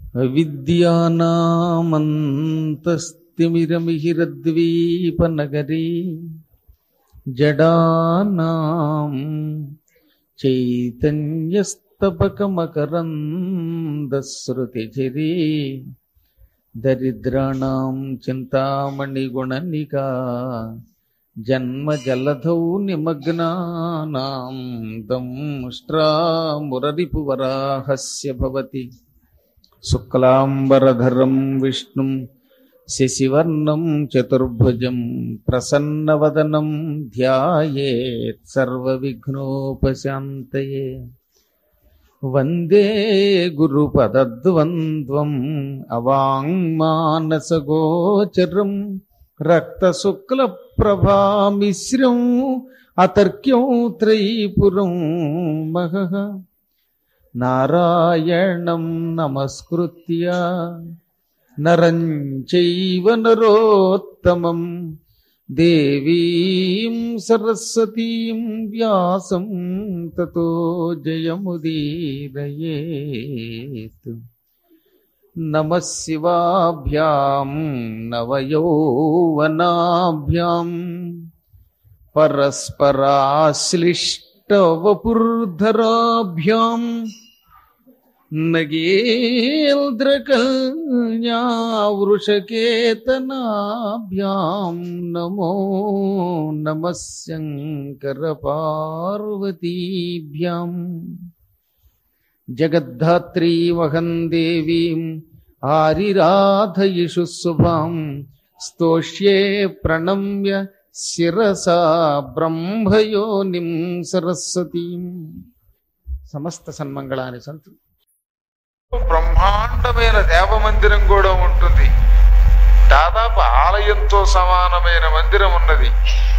అవిద్యానామంతస్తిమిరమిహిరద్వీపనగరీ జడానాం చైతన్యస్తపకమకరందశ్రుతిచిరీ దరిద్రాణం చింతామణిగుణనికా జన్మజలధౌ నిమగ్నానాం దంష్ట్రామురరిపువరాహస్య భవతి శుక్లాంబరధరం విష్ణుం శశివర్ణం చతుర్భుజం ప్రసన్నవదనం ధ్యాయేత్ సర్వవిఘ్నోపశాంతయే వందే గురుపదద్వంద్వం అవాంగ్మానసగోచరం రక్తశుక్లప్రభామిశ్రం అతర్క్యం త్రైపురం మహః నారాయణం నమస్కృత్య నరం చైవ నరోత్తమం దేవీం సరస్వతీం వ్యాసం తతో జయముదీరయేత్ నమ శివాభ్యాం నవయౌవనాభ్యాం పరస్పరాశ్లిష్టవపుర్ధరాభ్యాం నగేంద్రకల్యావృషకేతనాభ్యాం నమో నమ శంకరపార్వతీభ్యాం జగద్ధాత్రీమహం దేవీం ఆరిరాధయిషు శుభాం స్తోష్యే ప్రణమ్య శిరసా బ్రహ్మయోనిం సరస్వతీం సమస్త సన్మంగళాన్ని సంతు బ్రహ్మాండమైన దేవమందిరం కూడా ఉంటుంది దాదాపు ఆలయంతో సమానమైన మందిరం ఉన్నది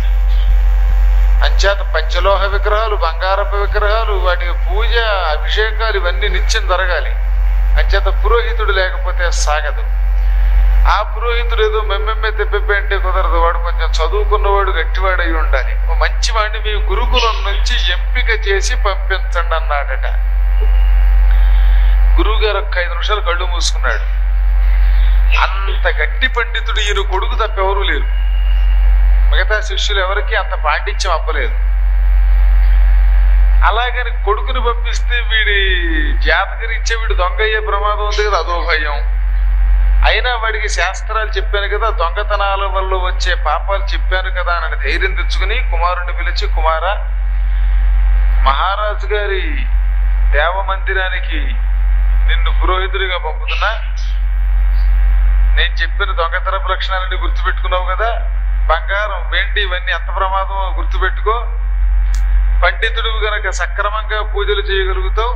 అంచేత పంచలోహ విగ్రహాలు బంగారపు విగ్రహాలు వాటికి పూజ అభిషేకాలు ఇవన్నీ నిత్యం జరగాలి అంచేత పురోహితుడు లేకపోతే సాగదు ఆ పురోహితుడు ఏదో మెమ్మెమ్మే తెప్పెప్పే అంటే కుదరదు వాడు కొంచెం చదువుకున్నవాడు గట్టివాడు అయి ఉండాలి ఓ మంచి వాడిని మీ గురుకులం నుంచి ఎంపిక చేసి పంపించండి అన్నాడట గురువు గారు ఒక్క ఐదు నిమిషాలు కళ్ళు మూసుకున్నాడు అంత గట్టి పండితుడు ఈయన కొడుకు తప్ప ఎవరూ లేరు మిగతా శిష్యులు ఎవరికి అంత పాండిత్యం అప్పలేదు అలాగని కొడుకుని పంపిస్తే వీడి జాతకరీత్యా వీడు దొంగ అయ్యే ప్రమాదం ఉంది కదా అదో భయం అయినా వాడికి శాస్త్రాలు చెప్పాను కదా దొంగతనాల వల్ల వచ్చే పాపాలు చెప్పాను కదా అని ధైర్యం తెచ్చుకుని కుమారుని పిలిచి కుమార మహారాజు గారి దేవ మందిరానికి నిన్ను పురోహితుడిగా పంపుతున్నా నేను చెప్పిన దొంగతనపు లక్షణాలన్నీ గుర్తుపెట్టుకున్నావు కదా బంగారం వెండి ఇవన్నీ ఎంత ప్రమాదం గుర్తుపెట్టుకో పండితుడు గనక సక్రమంగా పూజలు చేయగలుగుతావు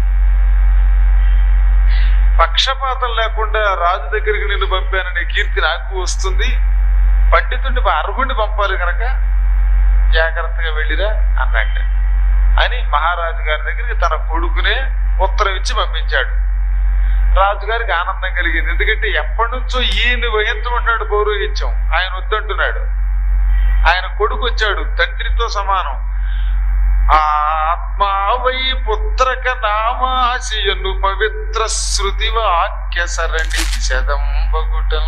పక్షపాతం లేకుండా రాజు దగ్గరికి నిన్ను పంపాననే కీర్తి నాకు వస్తుంది పండితుడిని అర్హుడిని పంపాలి కనుక జాగ్రత్తగా వెళ్ళిరా అన్నట్ట అని మహారాజు గారి దగ్గరికి తన కొడుకునే ఉత్తరం ఇచ్చి పంపించాడు రాజుగారికి ఆనందం కలిగింది ఎందుకంటే ఎప్పటి నుంచో ఈయన వహించమంటున్నాడు పౌరోహిత్యం ఆయన వద్దంటున్నాడు ఆయన కొడుకు వచ్చాడు తండ్రితో సమానం ఆత్మా వై పుత్రక నామాశయను పవిత్ర శృతి వాక్య సరణి శదంబగుటం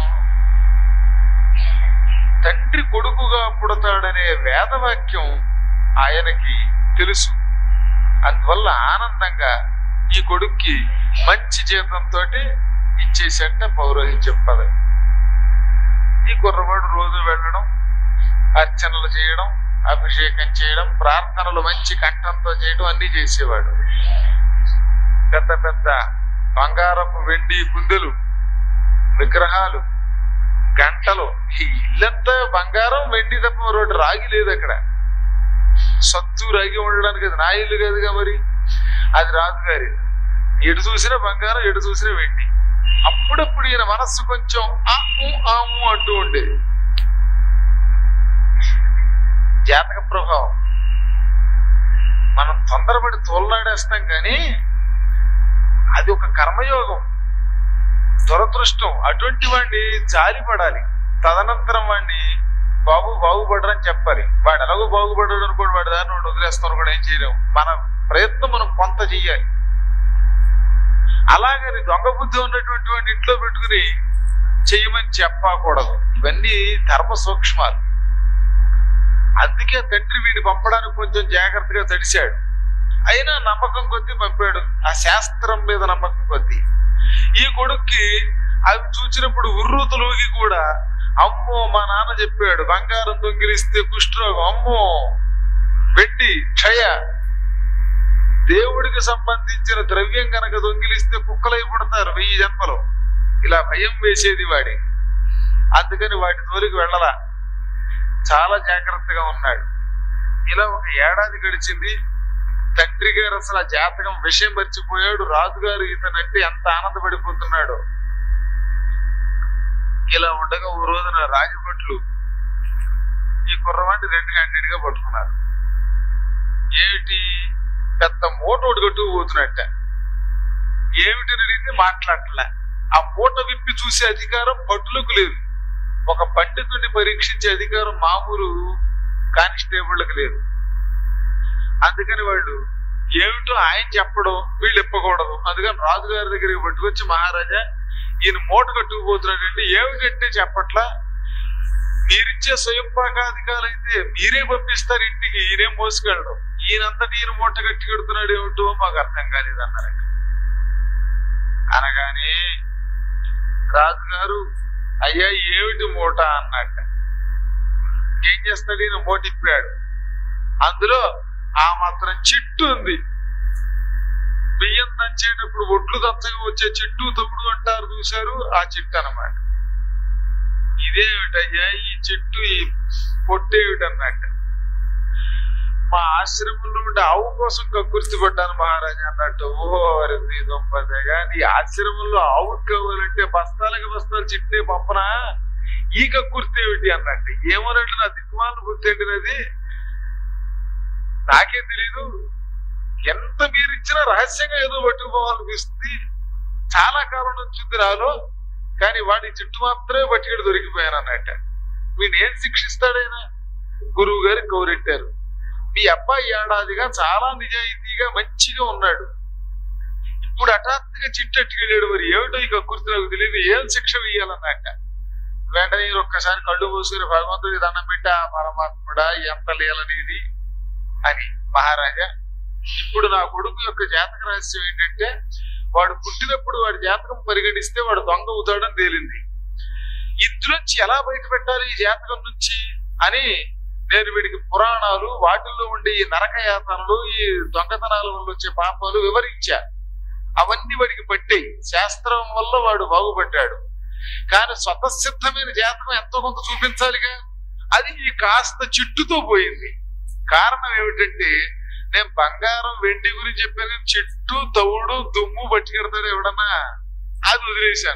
తండ్రి కొడుకుగా పుడతాడనే వేదవాక్యం ఆయనకి తెలుసు అందువల్ల ఆనందంగా ఈ కొడుక్కి మంచి జీతంతో ఇచ్చేసంట పౌరోహిత్యం పదవి ఈ కుర్రవాడు రోజు వెళ్ళడం అర్చనలు చేయడం అభిషేకం చేయడం ప్రార్థనలు మంచి కంఠంతో చేయడం అన్ని చేసేవాడు పెద్ద పెద్ద బంగారపు వెండి కుందెలు విగ్రహాలు గంటలు ఈ ఇల్లంతా బంగారం వెండి తప్ప మరొకటి రాగి లేదు అక్కడ సత్తు రాగి ఉండడానికి అది నా ఇల్లు కాదుగా మరి అది రాజుగారి ఎటు చూసినా బంగారం ఎటు చూసినా వెండి అప్పుడప్పుడు ఈయన మనస్సు కొంచెం ఆ ఊ, ఆ ఊ అంటూ ఉండేది జాతక ప్రభావం మనం తొందరపడి తోలనాడేస్తాం కానీ అది ఒక కర్మయోగం దురదృష్టం అటువంటి వాడిని జాలి పడాలి తదనంతరం వాడిని బాబు బాగుపడరని చెప్పాలి వాడు ఎలాగో బాగుపడడు అనుకోడు వాడి దాన్ని వాడు వదిలేస్తాను కూడా ఏం చేయలేము మన ప్రయత్నం మనం కొంత చెయ్యాలి అలాగని దొంగ బుద్ధి ఉన్నటువంటి వాడిని ఇంట్లో పెట్టుకుని చెయ్యమని చెప్పకూడదు ఇవన్నీ ధర్మ సూక్ష్మాలు అందుకే తండ్రి వీడిని పంపడానికి కొంచెం జాగ్రత్తగా తడిశాడు అయినా నమ్మకం కొద్దీ పంపాడు ఆ శాస్త్రం మీద నమ్మకం కొద్దీ ఈ కొడుక్కి అవి చూసినప్పుడు ఉర్రూతలోకి కూడా అమ్మో మా నాన్న చెప్పాడు బంగారం దొంగిలిస్తే కుష్ఠరోగం అమ్మో వెండి క్షయ దేవుడికి సంబంధించిన ద్రవ్యం కనుక దొంగిలిస్తే కుక్కలై పుడతారు వెయ్యి జన్మలు ఇలా భయం వేసేది వాడి అందుకని వాటి తోలికి వెళ్ళలా చాలా జాగ్రత్తగా ఉన్నాడు ఇలా ఒక ఏడాది గడిచింది తండ్రి గారు అసలు ఆ జాతకం విషయం మర్చిపోయాడు రాజుగారు ఇతనంటే ఎంత ఆనందపడిపోతున్నాడు ఇలా ఉండగా ఓ రోజున రాజభట్లు ఈ కుర్రవాడిని రెండు గంటగా పట్టుకున్నారు ఏమిటి పెద్ద మూట ఒకటి కట్టుకు పోతున్నట్ట ఏమిటి అడిగితే మాట్లాడలే ఆ మూట విప్పి చూసే అధికారం భటులకు లేదు ఒక పండితుడిని పరీక్షించే అధికారం మామూలు కానిస్టేబుళ్ళకి లేదు అందుకని వాళ్ళు ఏమిటో ఆయన చెప్పడం వీళ్ళు ఇప్పకూడదు అందుకని రాజుగారి దగ్గరికి పట్టుకొచ్చి మహారాజా ఈయన మూట కట్టుకుపోతున్నాడంటే ఏమిటంటే చెప్పట్లా మీరిచ్చే స్వయం పాకాధికారులు అయితే మీరే పంపిస్తారు ఇంటికి ఈయనే మోసుకెళ్ళడం ఈయనంతటి ఈయన మూట కట్టి కడుతున్నాడు ఏమిటో మాకు అర్థం కాలేదు అన్నారట అనగానే రాజుగారు అయ్యా ఏమిటి మూట అన్నట్ట ఏం చేస్తాడు ఈయన మూట ఇప్పాడు అందులో ఆ మాత్రం చిట్టు ఉంది బియ్యం దంచేటప్పుడు ఒడ్లు దంచగా వచ్చే చిట్టు తొగుడు అంటారు చూశారు ఆ చిట్టు అన్నమాట ఇదేమిటయ్యా ఈ చెట్టు ఈ పొట్టేమిటన్నట్ట మా ఆశ్రమంలో ఉండే ఆవు కోసం కక్కుర్తి పడ్డాను మహారాజా అన్నట్టు ఓ అరింది దొంపదగా నీ ఆశ్రమంలో ఆవు కావాలంటే బస్తాలకి బస్తాలు చిట్టే పంపనా ఈ కక్కుర్తి ఏమిటి అన్నట్టు ఏమన్నట్టు నా దిక్కుమాలను గుర్తెండినది నాకే తెలీదు ఎంత మీరు ఇచ్చినా రహస్యంగా ఏదో పట్టుకుపోవాలనిపిస్తుంది చాలా కాలం నుంచి ఉంది నాలో కానీ వాడి చుట్టూ మాత్రమే పట్టుకెడు దొరికిపోయాను అన్నట్ట వీడిని ఏం శిక్షిస్తాడైనా గురువు గారు కౌరెట్టారు మీ అబ్బాయి ఏడాదిగా చాలా నిజాయితీగా మంచిగా ఉన్నాడు ఇప్పుడు హఠాత్తుగా చిట్టట్టుకెళ్ళాడు మరి ఏమిటో ఇక కుర్తి నాకు తెలియదు ఏం శిక్ష వేయాలన్నట్ట వెంటనే ఈయన ఒక్కసారి కళ్ళు మూసుకుని భగవంతుడి దండం పెట్టా పరమాత్ముడా ఎంత లీలనిది అని మహారాజా ఇప్పుడు నా కొడుకు యొక్క జాతక రహస్యం ఏంటంటే వాడు పుట్టినప్పుడు వాడి జాతకం పరిగణిస్తే వాడు దొంగ అవుతాడని తేలింది ఇందులోంచి ఎలా బయట పెట్టాలి ఈ జాతకం నుంచి అని నేను వీడికి పురాణాలు వాటిల్లో ఉండే ఈ నరకయాతనలు ఈ దొంగతనాల వల్ల వచ్చే పాపాలు వివరించా అవన్నీ వాడికి పట్టాయి శాస్త్రం వల్ల వాడు బాగుపడ్డాడు కానీ స్వతసిద్ధమైన జాతకం ఎంతో కొంత చూపించాలిగా అది ఈ కాస్త చిట్టుతో పోయింది కారణం ఏమిటంటే నేను బంగారం వెండి గురించి చెప్పాను కానీ చెట్టు తవుడు దుమ్ము పట్టుకెడతాడు ఎవడన్నా అది వదిలేశాను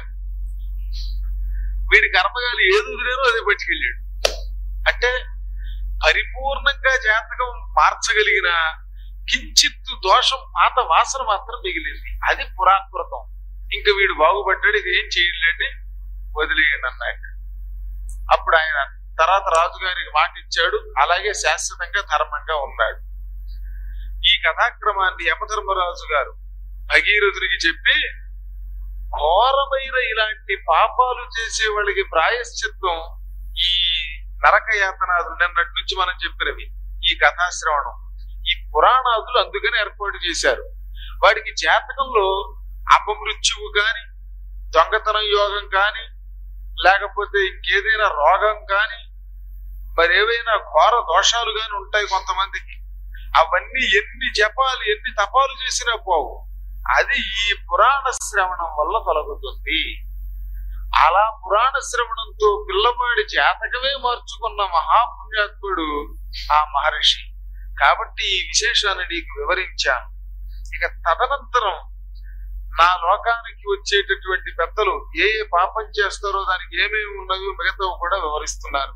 వీడి కర్మగాలు ఏది వదిలేరో అదే పట్టుకెళ్ళాడు అంటే పరిపూర్ణంగా జాతకం మార్చగలిగిన కించిత్తు దోషం పాత వాసన మాత్రం మిగిలింది అది పురాకృతం ఇంకా వీడు బాగుపడ్డాడు ఇది ఏం చేయలేండి వదిలేయండి అన్నాక అప్పుడు ఆయన తర్వాత రాజుగారికి మాట ఇచ్చాడు అలాగే శాశ్వతంగా ధర్మంగా ఉన్నాడు ఈ కథాక్రమాన్ని యమధర్మరాజు గారు భగీరథునికి చెప్పి ఘోరమైన ఇలాంటి పాపాలు చేసే వాళ్ళకి ప్రాయశ్చిత్తం ఈ నరకయాతనాదులు నిన్నటి నుంచి మనం చెప్పినవి ఈ కథాశ్రవణం ఈ పురాణాదులు అందుకని ఏర్పాటు చేశారు వాడికి జాతకంలో అపమృత్యువు కాని దొంగతనం యోగం కాని లేకపోతే ఇంకేదైనా రోగం కాని మరేవైనా ఘోర దోషాలు గాని ఉంటాయి కొంతమందికి అవన్నీ ఎన్ని జపాలు ఎన్ని తపాలు చేసినా పోవు అది ఈ పురాణ శ్రవణం వల్ల తొలగుతుంది అలా పురాణ శ్రవణంతో పిల్లవాడి జాతకమే మార్చుకున్న మహాపుణ్యాత్ముడు ఆ మహర్షి కాబట్టి ఈ విశేషాన్ని నీకు వివరించాను ఇక తదనంతరం నా లోకానికి వచ్చేటటువంటి పెద్దలు ఏ ఏ పాపం చేస్తారో దానికి ఏమేమి ఉన్నవో మిగతావి కూడా వివరిస్తున్నారు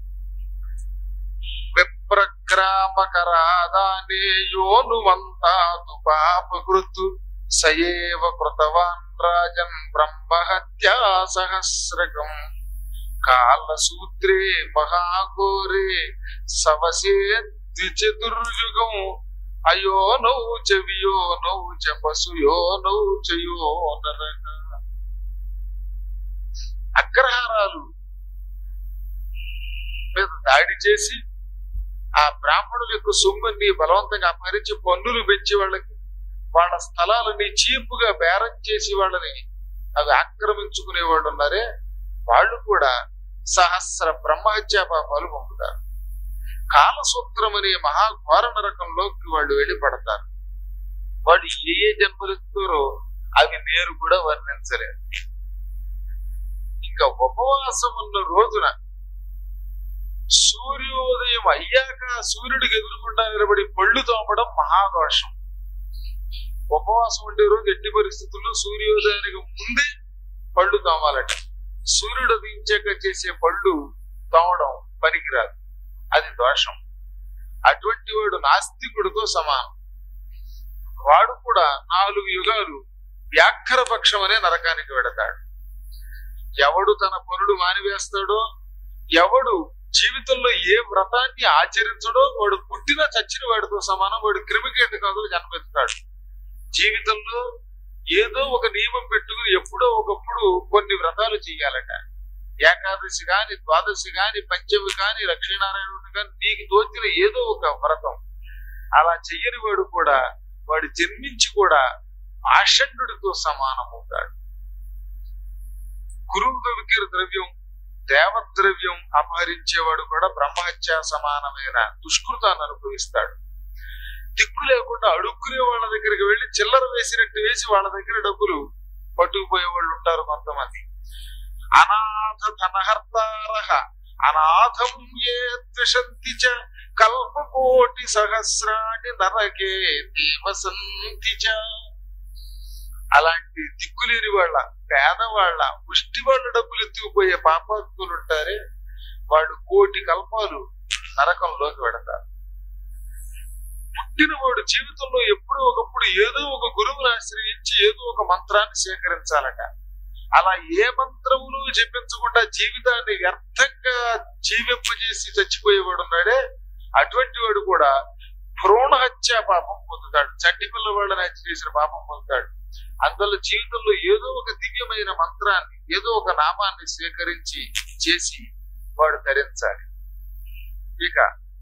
విప్రగ్రామకరాదానే యోనువంతాదు పాపకృతు సయేవ కృతవాన్ రాజన్ బ్రహ్మహత్యా సహస్రకం కాలసూత్రే మహాఘోరే సవసే ద్విచతుర్యుగం అయో నౌ చెవియో నౌ చ పశుయో నౌ చయో నరక అగ్రహారాలు మీద దాడి చేసి ఆ బ్రాహ్మణుల యొక్క సొమ్ముని బలవంతంగా అపహరించి పన్నులు పెంచి వాళ్ళకి వాళ్ళ స్థలాలని చీపుగా బేరం చేసి వాళ్ళని అవి ఆక్రమించుకునే వాళ్ళు ఉన్నారే వాళ్ళు కూడా సహస్ర బ్రహ్మహత్యా పాపాలు పొందుతారు కాలసూత్రం అనే మహాఘోర నరకంలోకి వాళ్ళు వెళ్ళి పడతారు వాళ్ళు ఏ ఏ జన్మలిస్తారో అవి నేను కూడా వర్ణించలేరు ఇంకా ఉపవాసం ఉన్న రోజున సూర్యోదయం అయ్యాక సూర్యుడికి ఎదురుకుండా నిలబడి పళ్ళు తోమడం మహాదోషం ఉపవాసం ఉండే రోజు ఎట్టి పరిస్థితుల్లో సూర్యోదయానికి ముందే పళ్ళు తోమాలట సూర్యుడు ఉదయించాక చేసే పళ్ళు తోమడం పనికిరాదు అది దోషం అటువంటి వాడు నాస్తికుడితో సమానం వాడు కూడా నాలుగు యుగాలు వ్యాఘ్ర పక్షం అనే నరకానికి వెడతాడు ఎవడు తన పనులు మానివేస్తాడో ఎవడు జీవితంలో ఏ వ్రతాన్ని ఆచరించడో వాడు పుట్టిన చచ్చిన వాడితో సమానం వాడు క్రిమికీటకాదులు జన్మెత్తాడు జీవితంలో ఏదో ఒక నియమం పెట్టుకుని ఎప్పుడో ఒకప్పుడు కొన్ని వ్రతాలు చేయాలట ఏకాదశి కాని ద్వాదశి కాని పంచమి కాని లక్ష్మీనారాయణుడు కాని నీకు తోచిన ఏదో ఒక వ్రతం అలా చెయ్యని వాడు కూడా వాడు జన్మించి కూడా ఆషండుడితో సమానమవుతాడు గురువు దొరికిన ద్రవ్యం దేవద్రవ్యం అపహరించేవాడు కూడా బ్రహ్మహత్య సమానమైన దుష్కృతాన్ని అనుభవిస్తాడు దిక్కు లేకుండా అడుక్కునే వాళ్ళ దగ్గరికి వెళ్ళి చిల్లర వేసినట్టు వేసి వాళ్ళ దగ్గర డబ్బులు పట్టుకుపోయే వాళ్ళు ఉంటారు కొంతమంది అనాథ ధనహర్తారహ అనాథం ఏ ద్విషంతి చ కల్పకోటి సహస్రాన్ని నరకే దేవసంతి చ అలాంటి దిక్కులేని వాళ్ళ పేదవాళ్ళ ముష్టి వాళ్ళ డబ్బులు ఎత్తుకుపోయే పాపాత్ములు ఉంటారే వాళ్ళు కోటి కల్పాలు నరకంలోకి పెడతారు పుట్టినవాడు జీవితంలో ఎప్పుడో ఒకప్పుడు ఏదో ఒక గురువుని ఆశ్రయించి ఏదో ఒక మంత్రాన్ని సేకరించాలట అలా ఏ మంత్రములు చెప్పించకుండా జీవితాన్ని వ్యర్థంగా జీవింపజేసి చచ్చిపోయేవాడు ఉన్నాడే అటువంటి వాడు కూడా భ్రూణ హత్య పాపం పొందుతాడు చంటి పిల్లవాళ్ళని హత్య చేసిన పాపం పొందుతాడు అందువల్ల జీవితంలో ఏదో ఒక దివ్యమైన మంత్రాన్ని ఏదో ఒక నామాన్ని స్వీకరించి చేసి వాడు ధరించాలి ఇక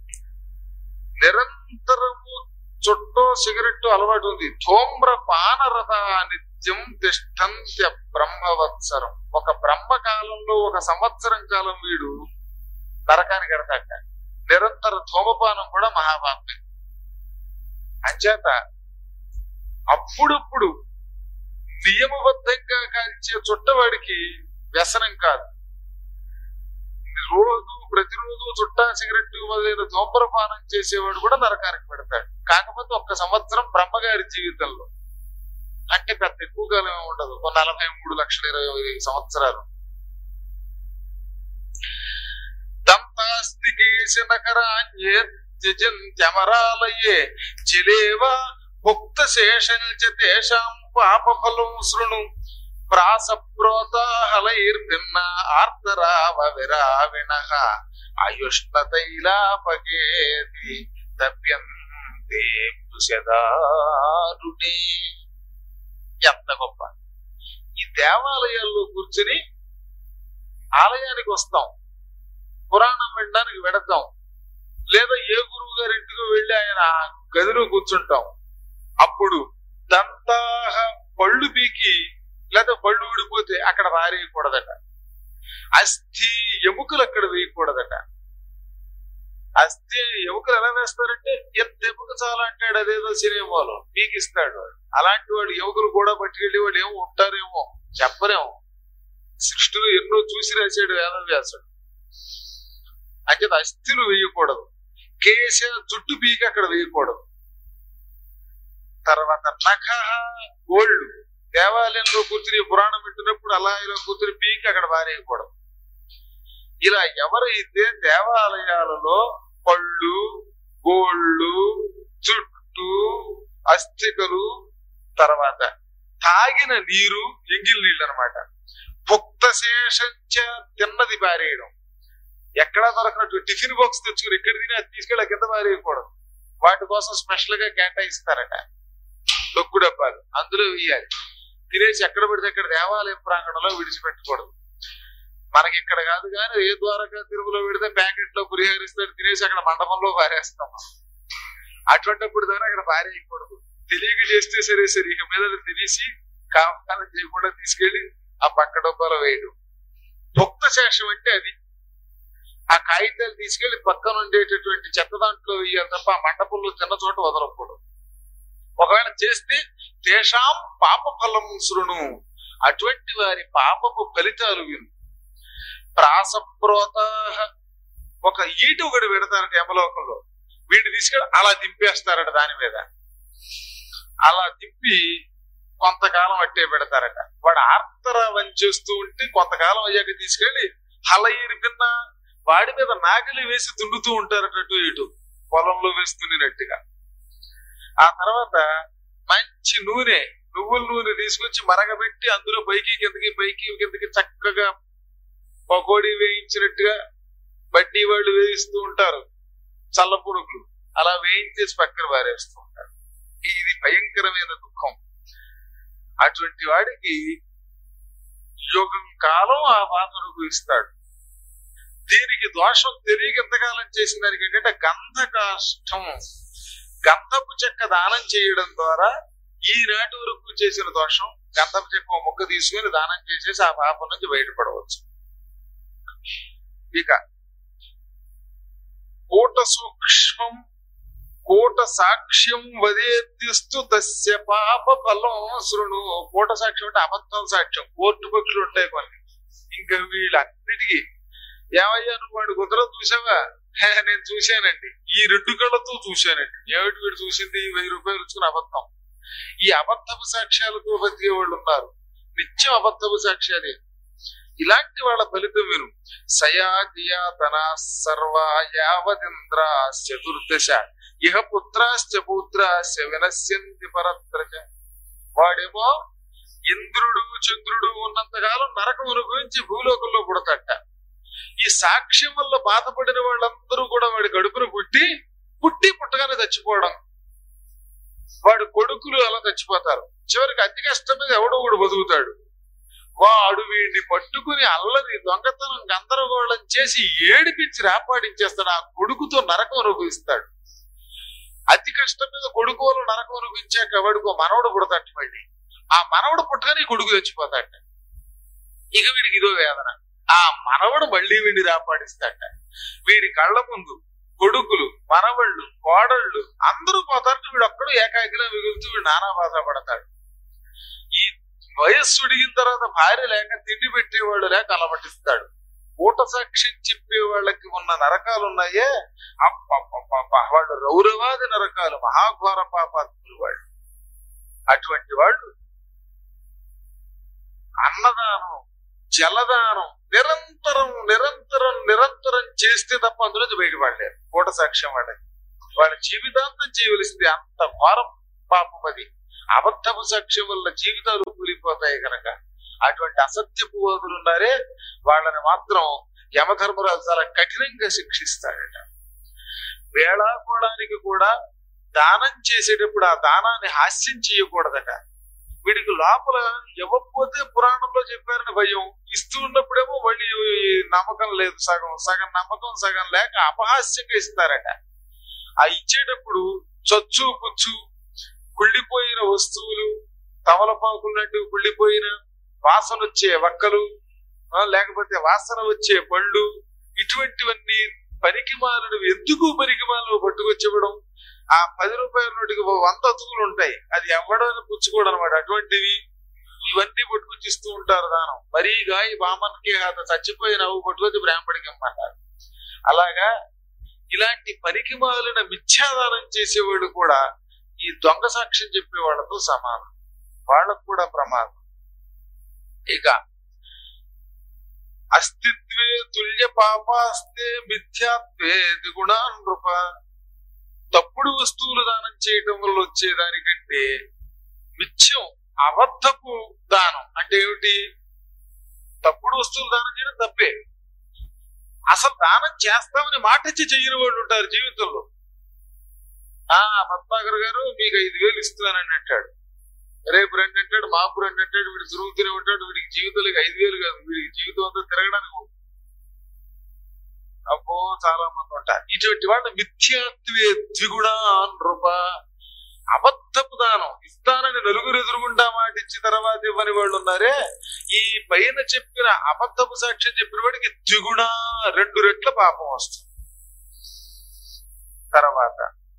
నిరంతరము చుట్టో సిగరెట్ అలవాటు ఉంది ధూమ్ర పానరథ నిత్యం తిష్టంత్య బ్రహ్మవత్సరం ఒక బ్రహ్మ కాలంలో ఒక సంవత్సరం కాలం వీడు నరకానికి ఎడతాక నిరంతర ధూమపానం కూడా మహాపాపే అంచేత అప్పుడప్పుడు నియమబద్ధంగా కాల్చే చుట్టవాడికి వ్యసనం కాదు రోజు ప్రతిరోజు చుట్టా సిగరెట్ మొదలైన ధూమ్రపానం చేసేవాడు కూడా నరకానికి పెడతాడు కాకపోతే ఒక్క సంవత్సరం బ్రహ్మగారి జీవితంలో అంటే పెద్ద ఎక్కువ కాలం ఏమి ఉండదు ఒక నలభై మూడు లక్షల ఇరవై ఐదు సంవత్సరాలు దంతాస్తికేశ నకరాన్యే త్యజంత్యమరాలయే జిలేవా భుక్త శేషం చ తేషాం పాపఫలం శృణు ప్రాసప్రోతాహలైర్భిన్న ఆర్తరావ విరావిణ ఆయుష్ణతైలాపగేది తప్యంతే సదారుణే ఎంత గొప్ప ఈ దేవాలయాల్లో కూర్చుని ఆలయానికి వస్తాం పురాణం వినడానికి వెడతాం లేదా ఏ గురువు గారి ఇంటికి వెళ్ళి ఆయన గదిలో కూర్చుంటాం అప్పుడు దంతాహ పళ్ళు పీకి లేదా పళ్ళు ఊడిపోతే అక్కడ రారేయకూడదట అస్థి ఎముకలు అక్కడ వేయకూడదట అస్థి ఎముకలు ఎలా వేస్తారంటే ఎంత ఎముక చాలా అంటాడు అదేదో సినిమాలో మీకు ఇస్తాడు వాడు అలాంటి వాడు ఎముకలు కూడా పట్టుకెళ్ళి వాళ్ళు ఏమో ఉంటారేమో చెప్పరేమో సృష్టిలో ఎన్నో చూసి రాశాడు వేదవ్యాసుడు అంటే అస్థిలు వేయకూడదు కేశ జుట్టు పీకి అక్కడ వేయకూడదు తర్వాత నఖ గోల్డ్ దేవాలయంలో కూర్చుని పురాణం పెట్టినప్పుడు అలా ఇలా కూర్చుని పీకి అక్కడ పారేయకూడదు ఇలా ఎవరైతే దేవాలయాలలో పళ్ళు గోళ్ళు చుట్టు అస్థికలు తర్వాత తాగిన నీరు ఎంగిల్ నీళ్ళు అనమాట భుక్త శేషంచ తిన్నది పారేయడం ఎక్కడా దొరకనట్టు టిఫిన్ బాక్స్ తెచ్చుకుని ఎక్కడ తిని అది తీసుకెళ్ళి కింద పారేయకూడదు వాటి కోసం స్పెషల్ గా కేటాయిస్తారట తొక్కు డబ్బాలు అందులో వేయాలి తినేసి ఎక్కడ పడితే అక్కడ దేవాలయం ప్రాంగణంలో విడిచిపెట్టకూడదు మనకి ఇక్కడ కాదు కానీ ఏ ద్వారకా తిరుమల పెడితే ప్యాకెట్ లో పురిహరిస్తాడు తినేసి అక్కడ మండపంలో పారేస్తాం మనం. అటువంటిప్పుడు దాకా అక్కడ పారేయకూడదు తెలియక చేస్తే సరే సరే ఇక మీద తినేసి కావాలని చేయకుండా తీసుకెళ్లి ఆ పక్క డబ్బాలో వేయడం భక్త శేషం అంటే అది ఆ కాగితాలు తీసుకెళ్లి పక్కన ఉండేటటువంటి చెత్త దాంట్లో వేయాలి తప్ప ఆ మండపంలో తిన్న చోట వదలకూడదు ఒకవేళ చేస్తే తేషాం పాప ఫలం శృణు అటువంటి వారి పాపపు ఫలితాలు విను ప్రాసప్రోత ఒక ఈటు ఒకటి పెడతారట యమలోకంలో వీటిని తీసుకెళ్ళి అలా దింపేస్తారట దాని మీద అలా దింపి కొంతకాలం అట్టే పెడతారట వాడు ఆర్తరావం చేస్తూ ఉంటే కొంతకాలం అయ్యాక తీసుకెళ్లి హలయిరి కింద వాడి మీద నాగలి వేసి దున్నుతూ ఉంటారట అటు ఇటు పొలంలో వేస్తున్నట్టుగా ఆ తర్వాత మంచి నూనె నువ్వుల నూనె తీసుకొచ్చి మరగబెట్టి అందులో పైకి కిందకి పైకి కిందకి చక్కగా పకోడీ వేయించినట్టుగా బడ్డీ వాళ్ళు వేయిస్తూ ఉంటారు చల్ల పుణుకులు అలా వేయించేసి పక్కన పారేస్తూ ఉంటారు ఇది భయంకరమైన దుఃఖం అటువంటి వాడికి యుగం కాలం ఆ బాధ అనుభవిస్తాడు దీనికి దోషం తెలియక ఎంతకాలం చేసిన దానికి ఏంటంటే గంధకాష్టం గంధపు చెక్క దానం చేయడం ద్వారా ఈనాటి వరకు చేసిన దోషం గంధపు చెక్క ఓ ముక్క తీసుకుని దానం చేసేసి ఆ పాపం నుంచి బయటపడవచ్చు ఇక కూట సూక్ష్మం కూట సాక్ష్యం వదేత్యస్తు తస్య పాప ఫలం శృణు కూట సాక్ష్యం అంటే అబద్ధం సాక్ష్యం కోర్టు పక్షులు ఉంటాయి కొన్ని ఇంకా వీళ్ళన్నిటికీ ఏమయ్యా నువ్వు వాడు కుదరదు చూసావా హే, నేను చూశానండి ఈ రెండు కళ్ళతో చూశానండి ఏమిటి వీడు చూసింది వెయ్యి రూపాయలు ఇచ్చుకుని అబద్ధం ఈ అబద్ధపు సాక్ష్యాలతో బతికే వాళ్ళు ఉన్నారు నిత్యం అబద్ధపు సాక్ష్యాలే ఇలాంటి వాళ్ళ ఫలితం విను సయాదియాతన సర్వా యావదింద్ర చతుర్దశ ఇహ పుత్రాశ్చ పుత్రాశ్చ వినశ్యంతి పరత్రచ వాడేమో ఇంద్రుడు చంద్రుడు ఉన్నంతకాలం నరకం అనుభవించి భూలోకంలో పుడతట ఈ సాక్ష్యం వల్ల బాధపడిన వాళ్ళందరూ కూడా వాడి కడుపును పుట్టి పుట్టి పుట్టగానే చచ్చిపోవడం వాడు కొడుకులు అలా చచ్చిపోతారు చివరికి అతి కష్టం మీద ఎవడో ఒకడు బతుకుతాడు వాడు వీడిని పట్టుకుని అల్లరి దొంగతనం గందరగోళం చేసి ఏడిపించి రాపాడించేస్తాడు ఆ కొడుకుతో నరకం అనుభవిస్తాడు అతి కష్టం మీద కొడుకు వల్ల నరకం అనుభవించాక వాడికి ఓ మనవడు పుడతాడు మళ్ళీ ఆ మనవడు పుట్టగానే ఈ కొడుకు చచ్చిపోతాడు ఇక వీడికి ఇదో వేదన ఆ మనవడు మళ్ళీ వీడిని రాపాడిస్తాట వీడి కళ్ళ ముందు కొడుకులు మనవళ్ళు కోడళ్ళు అందరూ పోతారు వీడు ఒక్కడు ఏకాకిలా మిగులుతూ వీడు నానా బాధ పడతాడు ఈ వయస్సు ఉడిగిన తర్వాత భార్య లేక తిండి పెట్టేవాళ్ళు లేక అలమటిస్తాడు ఊట సాక్ష్యం చెప్పే వాళ్ళకి ఉన్న నరకాలు ఉన్నాయే అప్ప వాళ్ళు రౌరవాది నరకాలు మహాఘోర పాపాత్ములు వాళ్ళు అటువంటి వాళ్ళు అన్నదానం జలదానం నిరంతరం నిరంతరం నిరంతరం చేస్తే తప్ప అందులో నుంచి బయటపడలేరు కూట సాక్ష్యం వాళ్ళకి వాళ్ళ జీవితాంతం చేయవలసింది అంత ఘోరం పాపం అది అబద్ధపు సాక్ష్యం వల్ల జీవితాలు కూలిపోతాయి కనుక అటువంటి అసత్యపు వాదులు ఉన్నారే వాళ్ళని మాత్రం యమధర్మరాజు చాలా కఠినంగా శిక్షిస్తాడట వేళాకోవడానికి కూడా దానం చేసేటప్పుడు ఆ దానాన్ని హాస్యం చేయకూడదట వీడికి లోపల ఇవ్వకపోతే పురాణంలో చెప్పారని భయం ఇస్తూ ఉన్నప్పుడేమో మళ్ళీ నమ్మకం లేదు సగం సగం నమ్మకం సగం లేక అపహాస్యంగా ఇస్తారట ఆ ఇచ్చేటప్పుడు చచ్చు పుచ్చు కుళ్ళిపోయిన వస్తువులు తమలపాకులు లాంటివి కుళ్ళిపోయిన వాసన వచ్చే వక్కలు ఆ, లేకపోతే వాసన వచ్చే పళ్ళు ఇటువంటివన్నీ పనికిమాలను ఎందుకు పనికిమాలను పట్టుకొచ్చివ్వడం ఆ పది రూపాయల నోటికి ఓ వంద అతుకులు ఉంటాయి అది ఎవ్వడానికి పుచ్చుకోవడం అనమాట అటువంటివి ఇవన్నీ పట్టుకొచ్చి ఇస్తూ ఉంటారు దానం మరీ గాయ బామన్కి అత చచ్చిపోయిన అవు పట్టుకొచ్చి బ్రాహ్మడికి ఇమ్మంటారు అలాగా ఇలాంటి పనికి మాలిన మిథ్యాదానం చేసేవాడు కూడా ఈ దొంగ సాక్ష్యం చెప్పే వాళ్ళతో సమానం వాళ్ళకు కూడా ప్రమాదం ఇక అస్తిత్వే తుల్య పాపాస్తే మిథ్యాత్వే దిగుణాన్ నృప తప్పుడు వస్తువులు దానం చేయటం వల్ల వచ్చేదానికంటే మిథ్యం అబద్ధపు దానం అంటే ఏమిటి తప్పుడు వస్తువులు దానం చేయడం తప్పే అసలు దానం చేస్తామని మాట ఇచ్చి చెయ్యని వాళ్ళు ఉంటారు జీవితంలో ఆ పద్మాకర్ గారు మీకు ఐదు వేలు ఇస్తున్నానని అంటాడు రేపు రెండు అంటాడు మాపు రెండు అంటాడు వీడు తిరుగుతూనే ఉంటాడు వీడికి జీవితానికి ఐదు వేలు కాదు వీడికి జీవితం అంతా తిరగడానికి ఉంటుంది. అబ్బో చాలా మంది ఉంటారు ఇటువంటి వాళ్ళు మిథ్యాత్వే ద్విగుణ నృప అబద్ధపు దానం ఇస్తానని నలుగురు ఎదురుగుండా మాట ఇచ్చి తర్వాత ఇవ్వని వాళ్ళు ఉన్నారే ఈ పైన చెప్పిన అబద్ధపు సాక్ష్యం చెప్పిన వాడికి ద్విగుణ రెండు రెట్ల పాపం వస్తుంది తర్వాత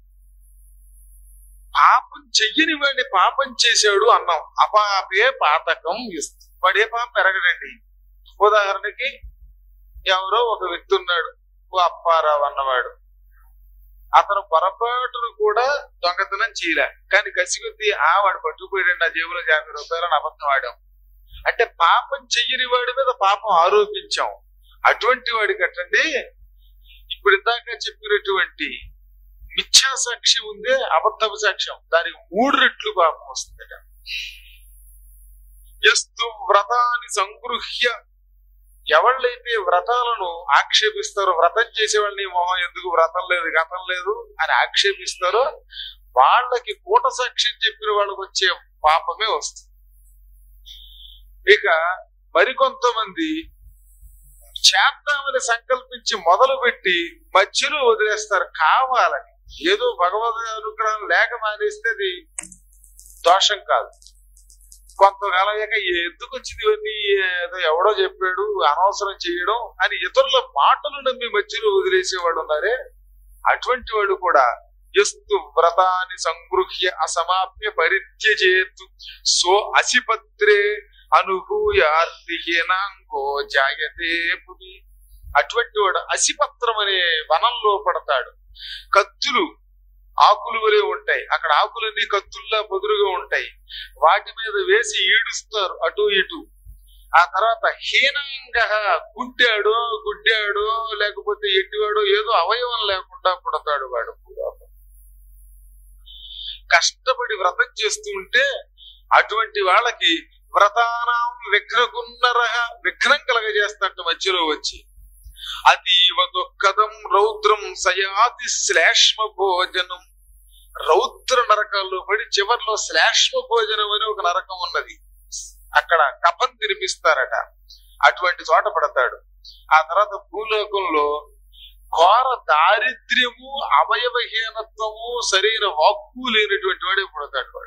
పాపం చెయ్యని వాడిని పాపం చేశాడు అన్నాం అపాపే పాతకం ఇస్తుంది వాడు ఏ పాపం పెరగడండి ఉదాహరణకి ఎవరో ఒక వ్యక్తి ఉన్నాడు ఓ అప్పారావు అన్నవాడు అతను పొరపాటును కూడా దొంగతనం చేయలే కానీ కసిగొద్ది ఆ వాడు పట్టుకుపోయాడు నా జేబులో యాభై రూపాయలు అని అబద్ధం ఆడాం అంటే పాపం చెయ్యని వాడి మీద పాపం ఆరోపించాం అటువంటి వాడి కట్టండి ఇప్పుడు ఇందాక చెప్పినటువంటి మిథ్యా సాక్ష్యం ఉందే అబద్ధపు సాక్ష్యం దానికి మూడు రెట్లు పాపం వస్తుందట ఎస్తు వ్రతాన్ని సంగృహ్య ఎవళ్ళైతే వ్రతాలను ఆక్షేపిస్తారో వ్రతం చేసే వాళ్ళని మొహం ఎందుకు వ్రతం లేదు గతం లేదు అని ఆక్షేపిస్తారో వాళ్ళకి కూట సాక్ష్యం చెప్పిన వాళ్ళకి వచ్చే పాపమే వస్తుంది ఇక మరికొంతమంది చేద్దామని సంకల్పించి మొదలు పెట్టి మధ్యలో వదిలేస్తారు కావాలని ఏదో భగవద్ అనుగ్రహం లేక మానేస్తే అది దోషం కాదు కొంతకాలం అయ్యాక ఎందుకు వచ్చింది ఇవన్నీ ఏదో ఎవడో చెప్పాడు అనవసరం చేయడం అని ఇతరుల మాటలు నమ్మి మధ్యలో వదిలేసేవాడు ఉన్నారే అటువంటి వాడు కూడా ఎస్తు వ్రతాన్ని సంగృహ్య అసమాప్య పరిత్యజేతు సో అసిపత్రే అనుభూయార్తిహీనాంగో జాయతే పుని అటువంటి వాడు అసిపత్రం అనే వనంలో పడతాడు కత్తులు ఆకులు వలె ఉంటాయి అక్కడ ఆకులన్నీ కత్తుల్లా పొదురుగా ఉంటాయి వాటి మీద వేసి ఈడుస్తారు అటు ఇటు ఆ తర్వాత హీనంగ గుడ్డాడో గుడ్డాడో లేకపోతే ఎట్టివాడో ఏదో అవయవం లేకుండా పుడతాడు వాడు కష్టపడి వ్రతం చేస్తూ ఉంటే అటువంటి వాళ్ళకి వ్రతానాం విఘ్నకున్నర విఘ్నం కలగజేస్తట్టు మధ్యలో వచ్చి అతీవ దుఃఖదం రౌద్రం సయాతి శ్లేష్మ భోజనం రౌద్ర నరకాల్లో పడి చివర్లో శ్లేష్మ భోజనం అని ఒక నరకం ఉన్నది అక్కడ కపం తినిపిస్తారట అటువంటి చోట పడతాడు ఆ తర్వాత భూలోకంలో ఘోర దారిద్ర్యము అవయవహీనత్వము సరైన వాక్కు లేనటువంటి వాడే పుడతాడు వాడు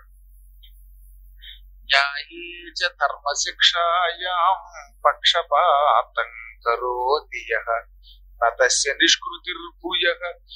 న్యాయేచ ధర్మ శిక్షాయాం పక్షపాతం కరోతి యః తస్య నిష్కృతిర్భూయ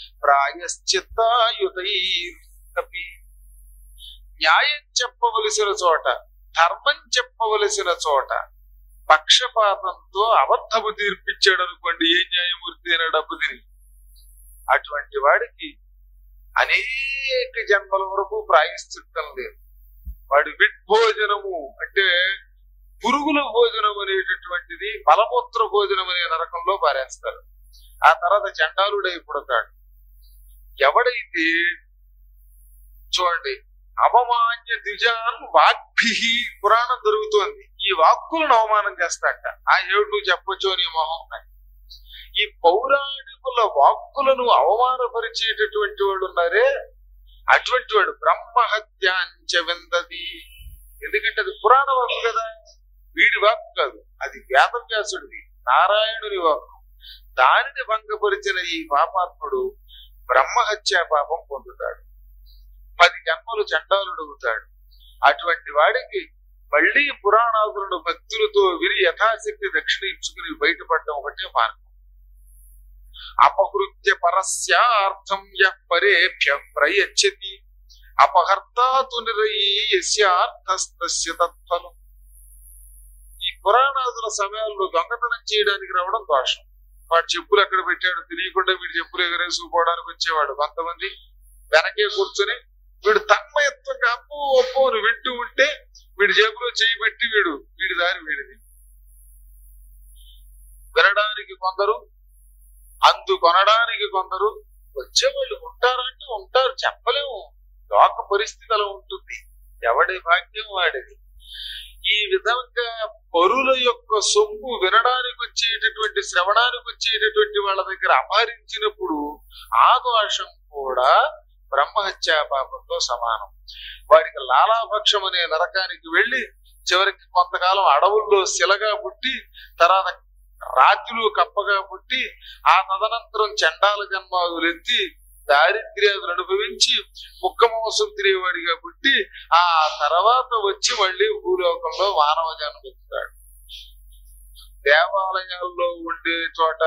ప్రాయశ్చిత్తాయుతైరపి న్యాయం చెప్పవలసిన చోట ధర్మం చెప్పవలసిన చోట పక్షపాతంతో అబద్ధము తీర్పిచ్చాడు అనుకోండి ఏ న్యాయమూర్తి అయినా డబ్బు తిరిగి అటువంటి వాడికి అనేక జన్మల వరకు ప్రాయశ్చిత్తం లేదు వాడి విడ్భోజనము అంటే పురుగుల భోజనం అనేటటువంటిది బలమూత్ర భోజనం అనే నరకంలో పారేస్తారు ఆ తర్వాత చండాలుడై పుడతాడు ఎవడైతే చూడండి అవమాన్య ద్విజాన్ వాగ్భి పురాణం దొరుకుతోంది ఈ వాక్కులను అవమానం చేస్తాట ఆ ఏడు చెప్పొచ్చు నీ మొహం అని. ఈ పౌరాణికుల వాక్కులను అవమానపరిచేటటువంటి వాడు ఉన్నారే అటువంటి వాడు బ్రహ్మహత్యాంచ విందది ఎందుకంటే అది పురాణ వాక్కు కదా వీడి వాక్కు కాదు అది వేదవ్యాసుడిది నారాయణుని వాక్కు దానిని భంగపరిచిన ఈ పాపాత్ముడు బ్రహ్మహత్యా పాపం పొందుతాడు పది జన్మలు చండాలుడు అవుతాడు అటువంటి వాడికి మళ్ళీ పురాణాదులను భక్తులతో విని యథాశక్తి దక్షిణ ఇచ్చుకుని బయటపడడం ఒకటే మార్గం అపహృత్య పరస్యార్థం యః పరేభ్య ప్రయచ్చతి అపహర్తాతు నిరయస్యార్థస్తస్య తత్ఫలం ఈ పురాణాదుల సమయాల్లో దొంగతనం చేయడానికి రావడం దోషం వాడు చెప్పులు ఎక్కడ పెట్టాడు తెలియకుండా వీడు చెప్పులు ఎగరేసుకుపోవడానికి వచ్చేవాడు కొంతమంది వెనకే కూర్చొని వీడు తన్మయత్వంగా అప్పు ఒప్పు అని వింటూ ఉంటే వీడి జేబులో చేయి పెట్టి వీడు వీడి దారి వీడిది వినడానికి కొందరు అందు కొనడానికి కొందరు వచ్చేవాళ్ళు ఉంటారంటే ఉంటారు చెప్పలేము లోక పరిస్థితి అలా ఉంటుంది ఎవడి భాగ్యం వాడిది ఈ విధంగా పరుల యొక్క సొమ్ము వినడానికి వచ్చేటటువంటి శ్రవణానికి వచ్చేటటువంటి వాళ్ళ దగ్గర అపహరించినప్పుడు ఆ దోషం కూడా బ్రహ్మహత్యా పాపంతో సమానం వాడికి లాలాభక్షం అనే నరకానికి వెళ్లి చివరికి కొంతకాలం అడవుల్లో శిలగా పుట్టి తర్వాత రాత్రులు కప్పగా పుట్టి ఆ తదనంతరం చండాల జన్మాదులెత్తి దారిద్ర్యాదులు అనుభవించి ముక్క మోసం తిరిగేవాడిగా పుట్టి ఆ తర్వాత వచ్చి మళ్ళీ భూలోకంలో మానవ జన్మెత్తుతాడు దేవాలయాల్లో ఉండే చోట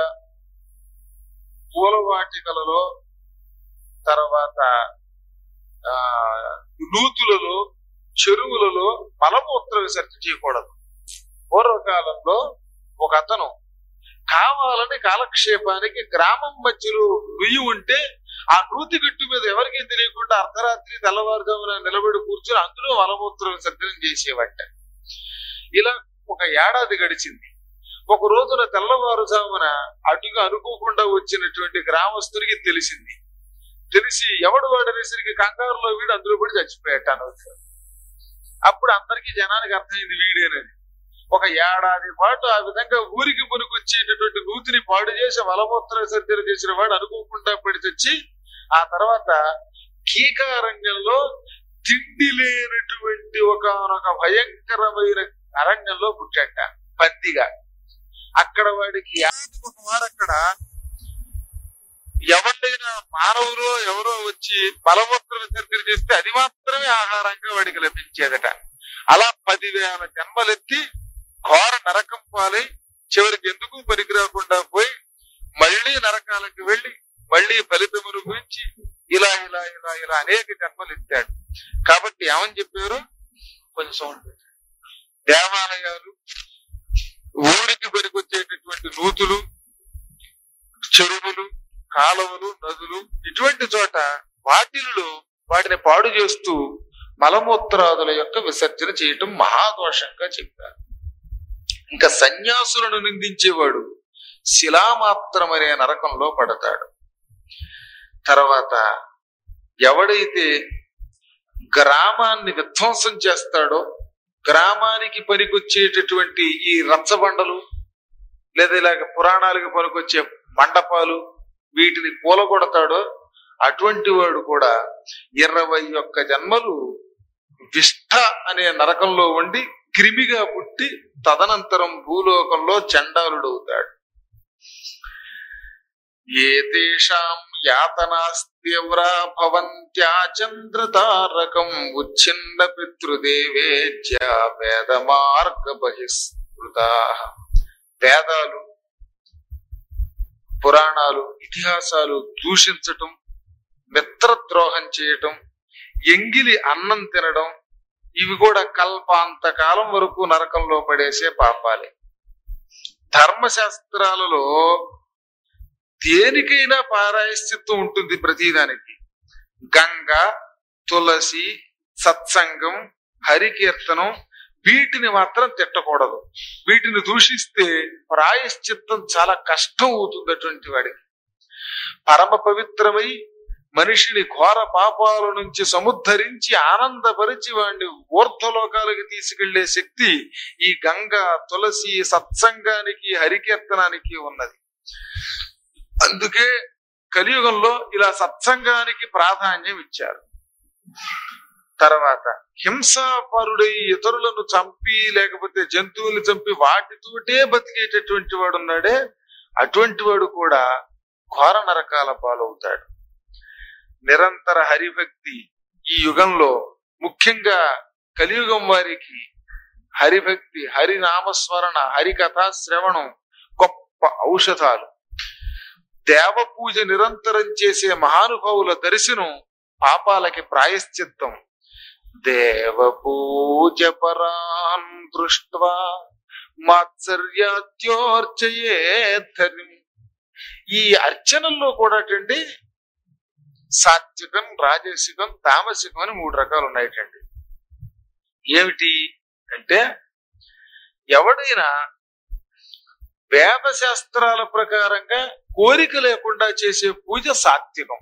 పూలవాటికలలో తర్వాత ఆ నూతులలో చెరువులలో మలమూత్ర విసర్జన చేయకూడదు పూర్వకాలంలో ఒక అతను కావాలని కాలక్షేపానికి గ్రామం మధ్యలో నుయ్యి ఉంటే ఆ నూతి గట్టు మీద ఎవరికీ తెలియకుండా అర్ధరాత్రి తెల్లవారుజామున నిలబడి కూర్చొని అందులో మలమూత్ర విసర్జనం చేసేవట ఇలా ఒక ఏడాది గడిచింది ఒక రోజున తెల్లవారుజామున అటుగా అనుకోకుండా వచ్చినటువంటి గ్రామస్తునికి తెలిసింది తెలిసి ఎవడు వాడనేసరికి కంగారులో వీడు అందులో పడి చచ్చిపోయాట అనవసరం అప్పుడు అందరికీ జనానికి అర్థమైంది వీడేనని ఒక ఏడాది పాటు ఆ విధంగా ఊరికి పనికొచ్చేటటువంటి నూతిని పాడు చేసి మలమూత్ర సర్జరీ చేసిన వాడు అనుకోకుండా పడి తెచ్చి ఆ తర్వాత కీకారణ్యంలో తిండి లేనటువంటి ఒకనొక భయంకరమైన అరణ్యంలో పుట్టాట పందిగా అక్కడ వాడికి ఏడాదికి ఒక వారు అక్కడ ఎవరినైనా మానవులు ఎవరో వచ్చి బలమూత్ర విసర్జన చేస్తే అది మాత్రమే ఆహారంగా వాడికి లభించేదట అలా పదివేల జన్మలెత్తి ఘోర నరకం పాలై చివరికి ఎందుకు పనికిరాకుండా పోయి మళ్ళీ నరకాలకు వెళ్ళి మళ్ళీ ఫలితమును గురించి ఇలా ఇలా ఇలా ఇలా అనేక జన్మలు ఎత్తాడు కాబట్టి ఏమని చెప్పారు కొంచెం సౌండ్ పెట్టు. దేవాలయాలు ఊరికి పనికొచ్చేటటువంటి నూతులు చెరువులు కాలువలు నదులు ఇటువంటి చోట వాటిల్లో వాటిని పాడు చేస్తూ మలమూత్రాదుల యొక్క విసర్జన చేయటం మహాదోషంగా చెప్పారు ఇంకా సన్యాసులను నిందించేవాడు శిలామాత్రమనే నరకంలో పడతాడు తర్వాత ఎవడైతే గ్రామాన్ని విధ్వంసం చేస్తాడో గ్రామానికి పనికొచ్చేటటువంటి ఈ రచ్చబండలు లేదా ఇలాగ పురాణాలకు పనికొచ్చే మండపాలు వీటిని కూలగొడతాడో అటువంటి వాడు కూడా ఇరవై ఒక్క జన్మలు విష్ఠ అనే నరకంలో ఉండి క్రిమిగా పుట్టి తదనంతరం భూలోకంలో చండాలుడవుతాడు ఏతేషాం యాతనాస్త్యవ్రా భవంత్యాచంద్రతారకం ఉచ్ఛిన్న పితృదేవేజ్య వేద మార్గ బహిష్కృత వేదాలు పురాణాలు ఇతిహాసాలు దూషించటం మిత్రద్రోహం చేయటం ఎంగిలి అన్నం తినడం ఇవి కూడా కల్పాంత కాలం వరకు నరకంలో పడేసే పాపాలే ధర్మశాస్త్రాలలో దేనికైనా పారాయశ్చిత్తం ఉంటుంది ప్రతిదానికి గంగ తులసి సత్సంగం హరికీర్తనం వీటిని మాత్రం తిట్టకూడదు వీటిని దూషిస్తే ప్రాయశ్చిత్తం చాలా కష్టం అవుతుంది అటువంటి వాడికి పరమ పవిత్రమై మనిషిని ఘోర పాపాల నుంచి సముద్ధరించి ఆనందపరిచి వాడిని ఊర్ధ్వలోకాలకు తీసుకెళ్లే శక్తి ఈ గంగ తులసి సత్సంగానికి హరికీర్తనానికి ఉన్నది అందుకే కలియుగంలో ఇలా సత్సంగానికి ప్రాధాన్యం ఇచ్చారు తర్వాత హింసాపరుడై ఇతరులను చంపి లేకపోతే జంతువులు చంపి వాటితోటే బతికేటటువంటి వాడు ఉన్నాడే అటువంటి వాడు కూడా ఘోర నరకాల పాలవుతాడు నిరంతర హరిభక్తి ఈ యుగంలో ముఖ్యంగా కలియుగం వారికి హరిభక్తి హరినామస్మరణ హరికథా శ్రవణం గొప్ప ఔషధాలు దేవ పూజ నిరంతరం చేసే మహానుభావుల దర్శనం పాపాలకి ప్రాయశ్చిత్తం దేవ పూజ పరాన్ దృష్ట్వా మాత్సర్యాత్యోర్చయేద్ధరి ఈ అర్చనల్లో కూడా అండి సాత్వికం రాజసికం తామసికం అని మూడు రకాలు ఉన్నాయటండి ఏమిటి అంటే ఎవడైనా వేద శాస్త్రాల ప్రకారంగా కోరిక లేకుండా చేసే పూజ సాత్వికం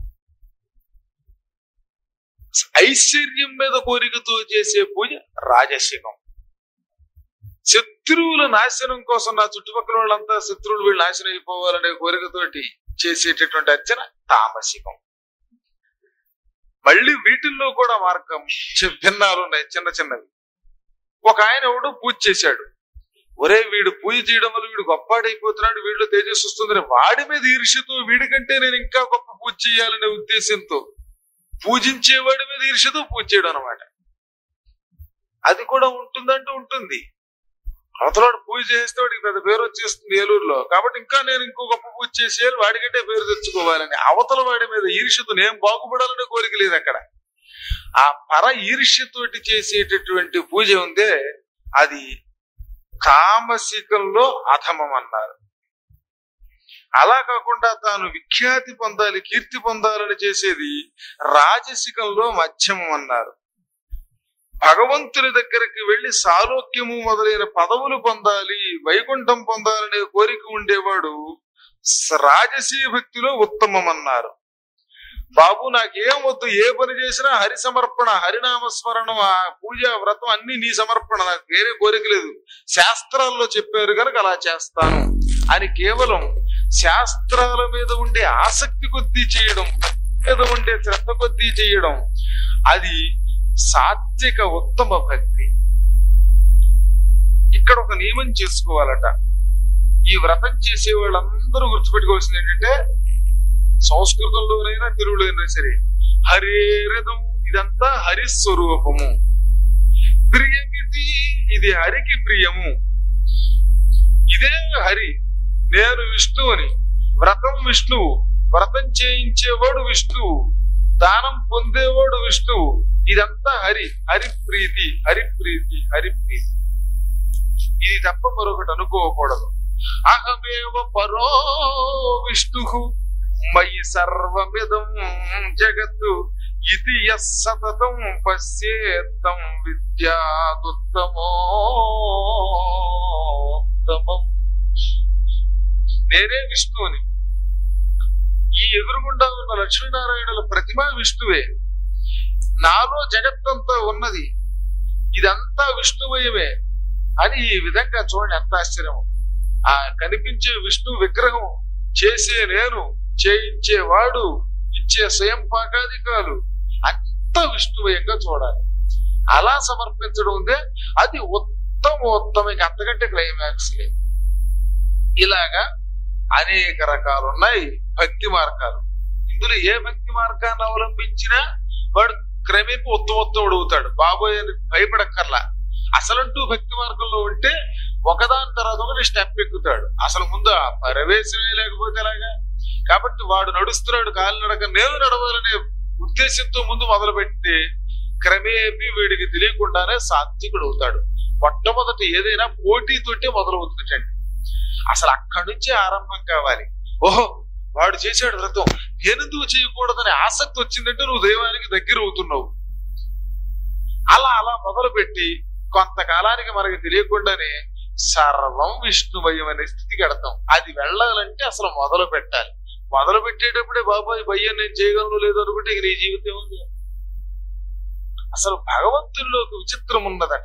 ఐశ్వర్యం మీద కోరికతో చేసే పూజ రాజసికం శత్రువుల నాశనం కోసం నా చుట్టుపక్కల వాళ్ళంతా శత్రువులు వీళ్ళు నాశనం అయిపోవాలనే కోరికతోటి చేసేటటువంటి అర్చన తామసికం మళ్ళీ వీటిల్లో కూడా మార్గం చి- భిన్నాలు ఉన్నాయి చిన్న చిన్నవి ఒక ఆయన ఎవడు పూజ చేశాడు ఒరే వీడు పూజ చేయడం వల్ల వీడు గొప్పాడైపోతున్నాడు వీడిలో తేజస్సు వస్తుందని వాడి మీద ఈర్ష్యతో వీడికంటే నేను ఇంకా గొప్ప పూజ చేయాలనే ఉద్దేశంతో పూజించేవాడి మీద ఈర్ష్యతో పూజ చేయడం అనమాట అది కూడా ఉంటుందంటూ ఉంటుంది అవతలాడు పూజ చేస్తే వాడికి పెద్ద పేరు వచ్చేస్తుంది ఏలూరులో కాబట్టి ఇంకా నేను ఇంకో గొప్ప పూజ చేసేయాలి వాడికంటే పేరు తెచ్చుకోవాలని అవతల వాడి మీద ఈర్ష్యతో నేను బాగుపడాలనే కోరిక లేదు అక్కడ ఆ పర ఈర్ష్యతోటి చేసేటటువంటి పూజ ఉందే అది తామసికంలో అధమం అన్నారు అలా కాకుండా తాను విఖ్యాతి పొందాలి కీర్తి పొందాలని చేసేది రాజసికంలో మధ్యమం అన్నారు భగవంతుని దగ్గరికి వెళ్లి సాలోక్యము మొదలైన పదవులు పొందాలి వైకుంఠం పొందాలనే కోరిక ఉండేవాడు స- రాజసీ భక్తిలో ఉత్తమం అన్నారు బాబు నాకేం వద్దు ఏ పని చేసినా హరి సమర్పణ హరినామస్మరణం ఆ పూజ వ్రతం అన్ని నీ సమర్పణ నాకు వేరే కోరిక లేదు శాస్త్రాల్లో చెప్పారు కనుక అలా చేస్తాను అని కేవలం శాస్త్రాల మీద ఉండే ఆసక్తి కొద్దీ చేయడం మీద ఉండే శ్రద్ధ కొద్దీ చేయడం అది సాత్విక ఉత్తమ భక్తి ఇక్కడ ఒక నియమం చేసుకోవాలట ఈ వ్రతం చేసే వాళ్ళందరూ గుర్తుపెట్టుకోవాల్సింది ఏంటంటే సంస్కృతంలోనైనా తెలుగులోనైనా సరే హరేరథం ఇదంతా హరిస్వరూపము ప్రియమితి ఇది హరికి ప్రియము ఇదే హరి నేను విష్ణువుని వ్రతం విష్ణువు వ్రతం చేయించేవాడు విష్ణువు దానం పొందేవాడు విష్ణువు ఇదంతా హరి హరిప్రీతి హరిప్రీతి హరిప్రీతి ఇది తప్ప మరొకటి అనుకోకూడదు అహమేవ పరో విష్ణు మయి సర్వమిదం జగత్తు ఇది యః సతతం పశ్యేత్తం విద్యాదుత్తమోత్తమం నేనే విష్ణువుని ఈ ఎదురుగుండా ఉన్న లక్ష్మీనారాయణుల ప్రతిమ విష్ణువే నాలో జగత్తంతా ఉన్నది ఇదంతా విష్ణుమయమే అని ఈ విధంగా చూడండి ఎంత ఆశ్చర్యము ఆ కనిపించే విష్ణు విగ్రహం చేసే నేను చేయించేవాడు ఇచ్చే స్వయం పాకాధికాలు అంత విష్ణుమయంగా చూడాలి అలా సమర్పించడం ఉందే అది ఉత్తమోత్తమ ఇంక అంతకంటే క్లైమాక్స్ లేదు ఇలాగా అనేక రకాలు ఉన్నాయి భక్తి మార్గాలు ఇందులో ఏ భక్తి మార్గాన్ని అవలంబించినా వాడు క్రమేపీ ఉత్తమోత్తముడు అవుతాడు బాబోయ్ అని భయపడక్కర్లా అసలంటూ భక్తి మార్గంలో ఉంటే ఒకదాని తర్వాత ఒకటి స్టెప్ ఎక్కుతాడు అసలు ముందు ఆ ప్రవేశమే లేకపోతే ఎలాగా కాబట్టి వాడు నడుస్తున్నాడు కాలినడక నేను నడవాలనే ఉద్దేశంతో ముందు మొదలుపెట్టి క్రమేపీ వీడికి తెలియకుండానే సాత్వికుడు అవుతాడు మొట్టమొదటి ఏదైనా పోటీతోటే మొదలవుతుందండి అసలు అక్కడి నుంచే ఆరంభం కావాలి ఓహో వాడు చేశాడు వ్రతం నేనెందుకు చేయకూడదనే ఆసక్తి వచ్చిందంటే నువ్వు దైవానికి దగ్గర అవుతున్నావు అలా అలా మొదలుపెట్టి కొంతకాలానికి మనకి తెలియకుండానే సర్వం విష్ణుమయం అనే స్థితికి వెడతాం అది వెళ్ళాలంటే అసలు మొదలు పెట్టాలి మొదలు పెట్టేటప్పుడే బాబాయ్ భయ్య నేను చేయగలను లేదు అనుకుంటే ఇక నీ జీవితం ఉంది అసలు భగవంతుల్లో ఒక విచిత్రం ఉన్నదట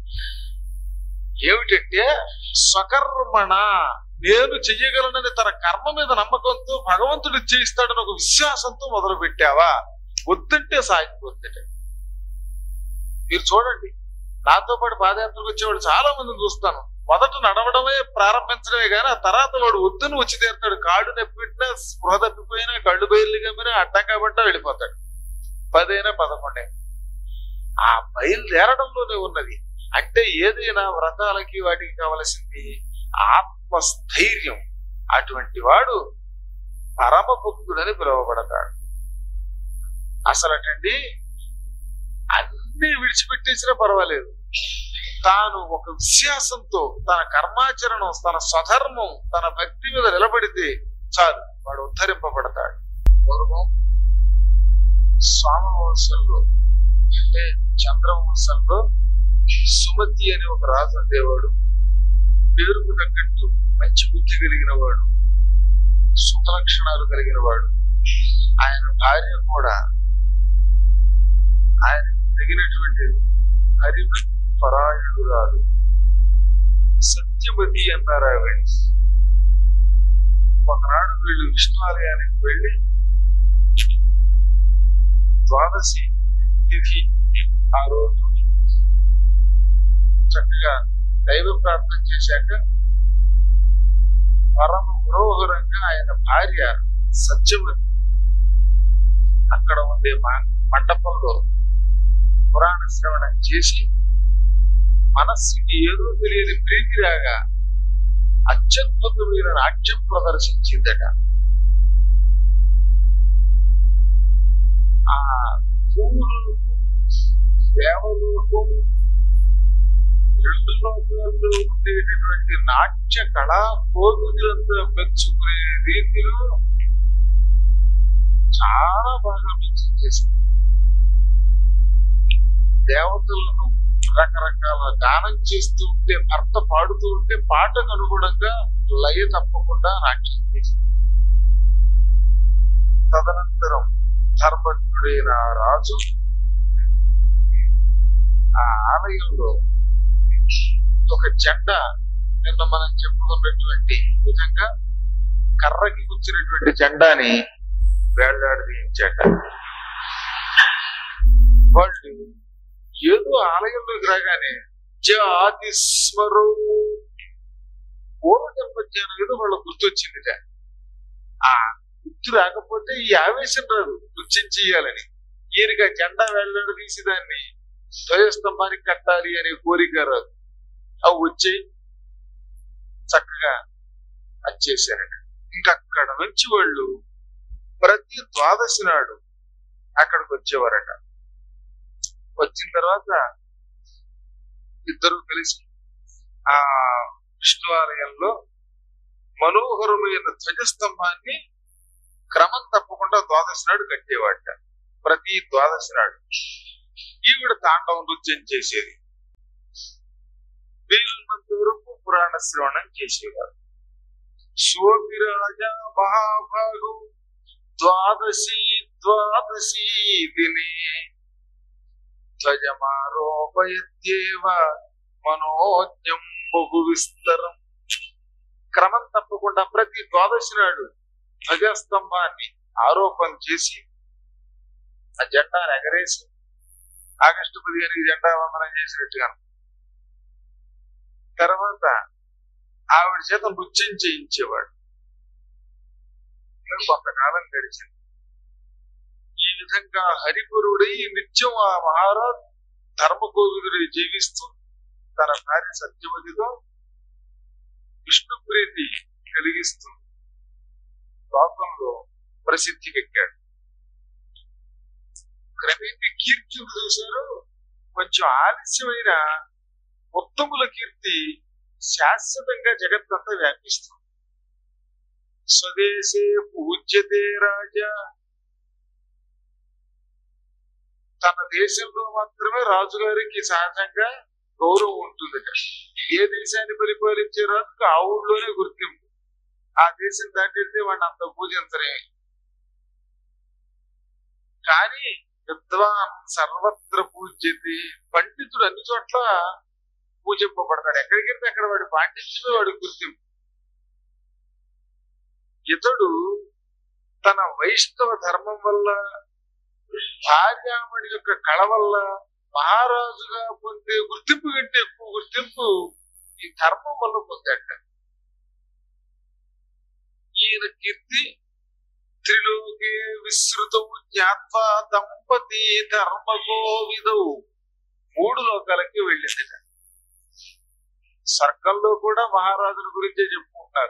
ఏమిటంటే స్వకర్మణ నేను చెయ్యగలనని తన కర్మ మీద నమ్మకంతో భగవంతుడు చేయిస్తాడని ఒక విశ్వాసంతో మొదలు పెట్టావా వద్దంటే సాగిపోతుందట మీరు చూడండి నాతో పాటు పాదయాత్రకు వచ్చేవాడు చాలా మందిని చూస్తాను మొదట నడవడమే ప్రారంభించడమే కానీ ఆ తర్వాత వాడు వద్దును వచ్చి తీరుతాడు కాళ్ళు నొప్పిట్టినా స్పృహ తప్పిపోయినా కళ్ళు బయలుగా మీద అడ్డం కాబట్టా వెళ్ళిపోతాడు పదైనా పదకొండే ఆ బయలుదేరడంలోనే ఉన్నది అంటే ఏదైనా వ్రతాలకి వాటికి కావలసింది ఆత్మస్థైర్యం అటువంటి వాడు పరమ భక్తుడని పిలువబడతాడు అసలటండి అన్ని విడిచిపెట్టేసినా పర్వాలేదు తాను ఒక విశ్వాసంతో తన కర్మాచరణం తన స్వధర్మం తన భక్తి మీద నిలబడితే చాలు వాడు ఉద్ధరింపబడతాడు పూర్వం స్వామవంశంలో అంటే చంద్రవంశంలో సుమతి అనే ఒక రాజు ఉండేవాడు పేరుకు తగ్గట్టు మంచి బుద్ధి కలిగిన వాడు సుఖలక్షణాలు కలిగిన వాడు ఆయన భార్య కూడా ఆయన తగినటువంటి హరిభక్తి పరాయణురాలు సత్యవతి అన్నారు ఆవిడ ఒకనాడు వీళ్ళు విష్ణు ఆలయానికి వెళ్ళి ద్వాదశి తిథి ఆ రోజు చక్కగా దైవ ప్రార్థన చేశాక పరమ మనోహరంగా ఆయన భార్య సత్యవతి అక్కడ ఉండే మా- మండపంలో పురాణ శ్రవణం చేసి మనస్సుకి ఏదో తెలియని ప్రీతిలాగా అత్యద్భుతమైన నాట్యం ప్రదర్శించిందట ఆ పువ్వులకు దేవలకు రెండు లోకాల్లో ఉండేటటువంటి నాట్య కళా కోవిదులంతా మెచ్చుకునే రీతిలో చాలా బాగా నృత్యం చేసింది దేవతలను రకరకాల గానం చేస్తూ ఉంటే భర్త పాడుతూ ఉంటే పాటకు అనుగుణంగా లయ తప్పకుండా నాట్యం చేసింది తదనంతరం ధర్మజ్ఞుడైన ఆ రాజు ఆ ఆలయంలో ఒక జెండా నిన్న మనం చెప్పుకున్నటువంటి విధంగా కర్రకి కూర్చున్నటువంటి జెండాని వేళ్లాడదీయించాట వాళ్ళు ఏదో ఆలయంలోకి రాగానే జాతి స్మరు పూర్వజన్మ జ్ఞానం ఏదో వాళ్ళ గుర్తొచ్చిందిట ఆ గుర్తు రాకపోతే ఈ ఆవేశం రాదు నృత్యం చెయ్యాలని ఈయనకి ఆ జెండా వేళ్లాడ తీసి దాన్ని ధ్వజస్తంభానికి కట్టాలి అనే కోరిక రాదు అవి వచ్చాయి చక్కగా అది చేశారట ఇంకా అక్కడ నుంచి వాళ్ళు ప్రతి ద్వాదశి నాడు అక్కడికి వచ్చేవారట వచ్చిన తర్వాత ఇద్దరు కలిసి ఆ విష్ణు ఆలయంలో మనోహరమైన ధ్వజస్తంభాన్ని క్రమం తప్పకుండా ద్వాదశి నాడు కట్టేవాట ప్రతి ద్వాదశి నాడు ఈవిడ తాండవ నృత్యం చేసేది వీలున్నంత వరకు పురాణ శ్రవణం చేసేవారు శోభిరాజ మహాభాగు ద్వాదశి ద్వాదశి దినే ధ్వజమారోపయత్యేవ మనోజ్ఞం బహు విస్తరం క్రమం తప్పకుండా ప్రతి ద్వాదశి నాడు ధ్వజస్తంభాన్ని ఆరోపణ చేసి ఆ జెండాను ఎగరేసి ఆగస్టు పదిహేనుకి జెండా వందనం చేసినట్టుగా తర్వాత ఆవిడ చేత నృత్యం చేయించేవాడు ఇలా కొంతకాలం గడిచింది ఈ విధంగా హరిపురుడై నిత్యం ఆ మహారాజ్ ధర్మకోవిదుడై జీవిస్తూ తన భార్య సత్యవతితో విష్ణు ప్రీతి కలిగిస్తూ లోకంలో ప్రసిద్ధికెక్కాడు క్రమేపీ కీర్తి చూశారు కొంచెం ఆలస్యమైన ఉత్తముల కీర్తి శాశ్వతంగా జగత్తంతా వ్యాపిస్తుంది స్వదేశే పూజ్యతే రాజా తన దేశంలో మాత్రమే రాజుగారికి సహజంగా గౌరవం ఉంటుంది ఏ దేశాన్ని పరిపాలించే రాజుకు ఆ ఊళ్ళోనే గుర్తింపు ఆ దేశం దాటితే వాడిని అంత పూజించరేమి కానీ విద్వాన్ సర్వత్ర పూజ్యతే పండితుడు అన్ని చోట్ల పూజింపబడతాడు ఎక్కడికి వెళ్తే అక్కడ వాడి పాండిత్యమే వాడి గుర్తింపు ఇతడు తన వైష్ణవ ధర్మం వల్ల భార్యామణి యొక్క కళ వల్ల మహారాజుగా పొందే గుర్తింపు కంటే ఎక్కువ గుర్తింపు ఈ ధర్మం వల్ల పొందాట ఈయన కీర్తి త్రిలోకే విస్తృతం జ్ఞాత్వా దంపతి ధర్మగోవిదౌ మూడు లోకాలకి వెళ్ళింది స్వర్గంలో కూడా మహారాజుల గురించే చెప్పుకుంటారు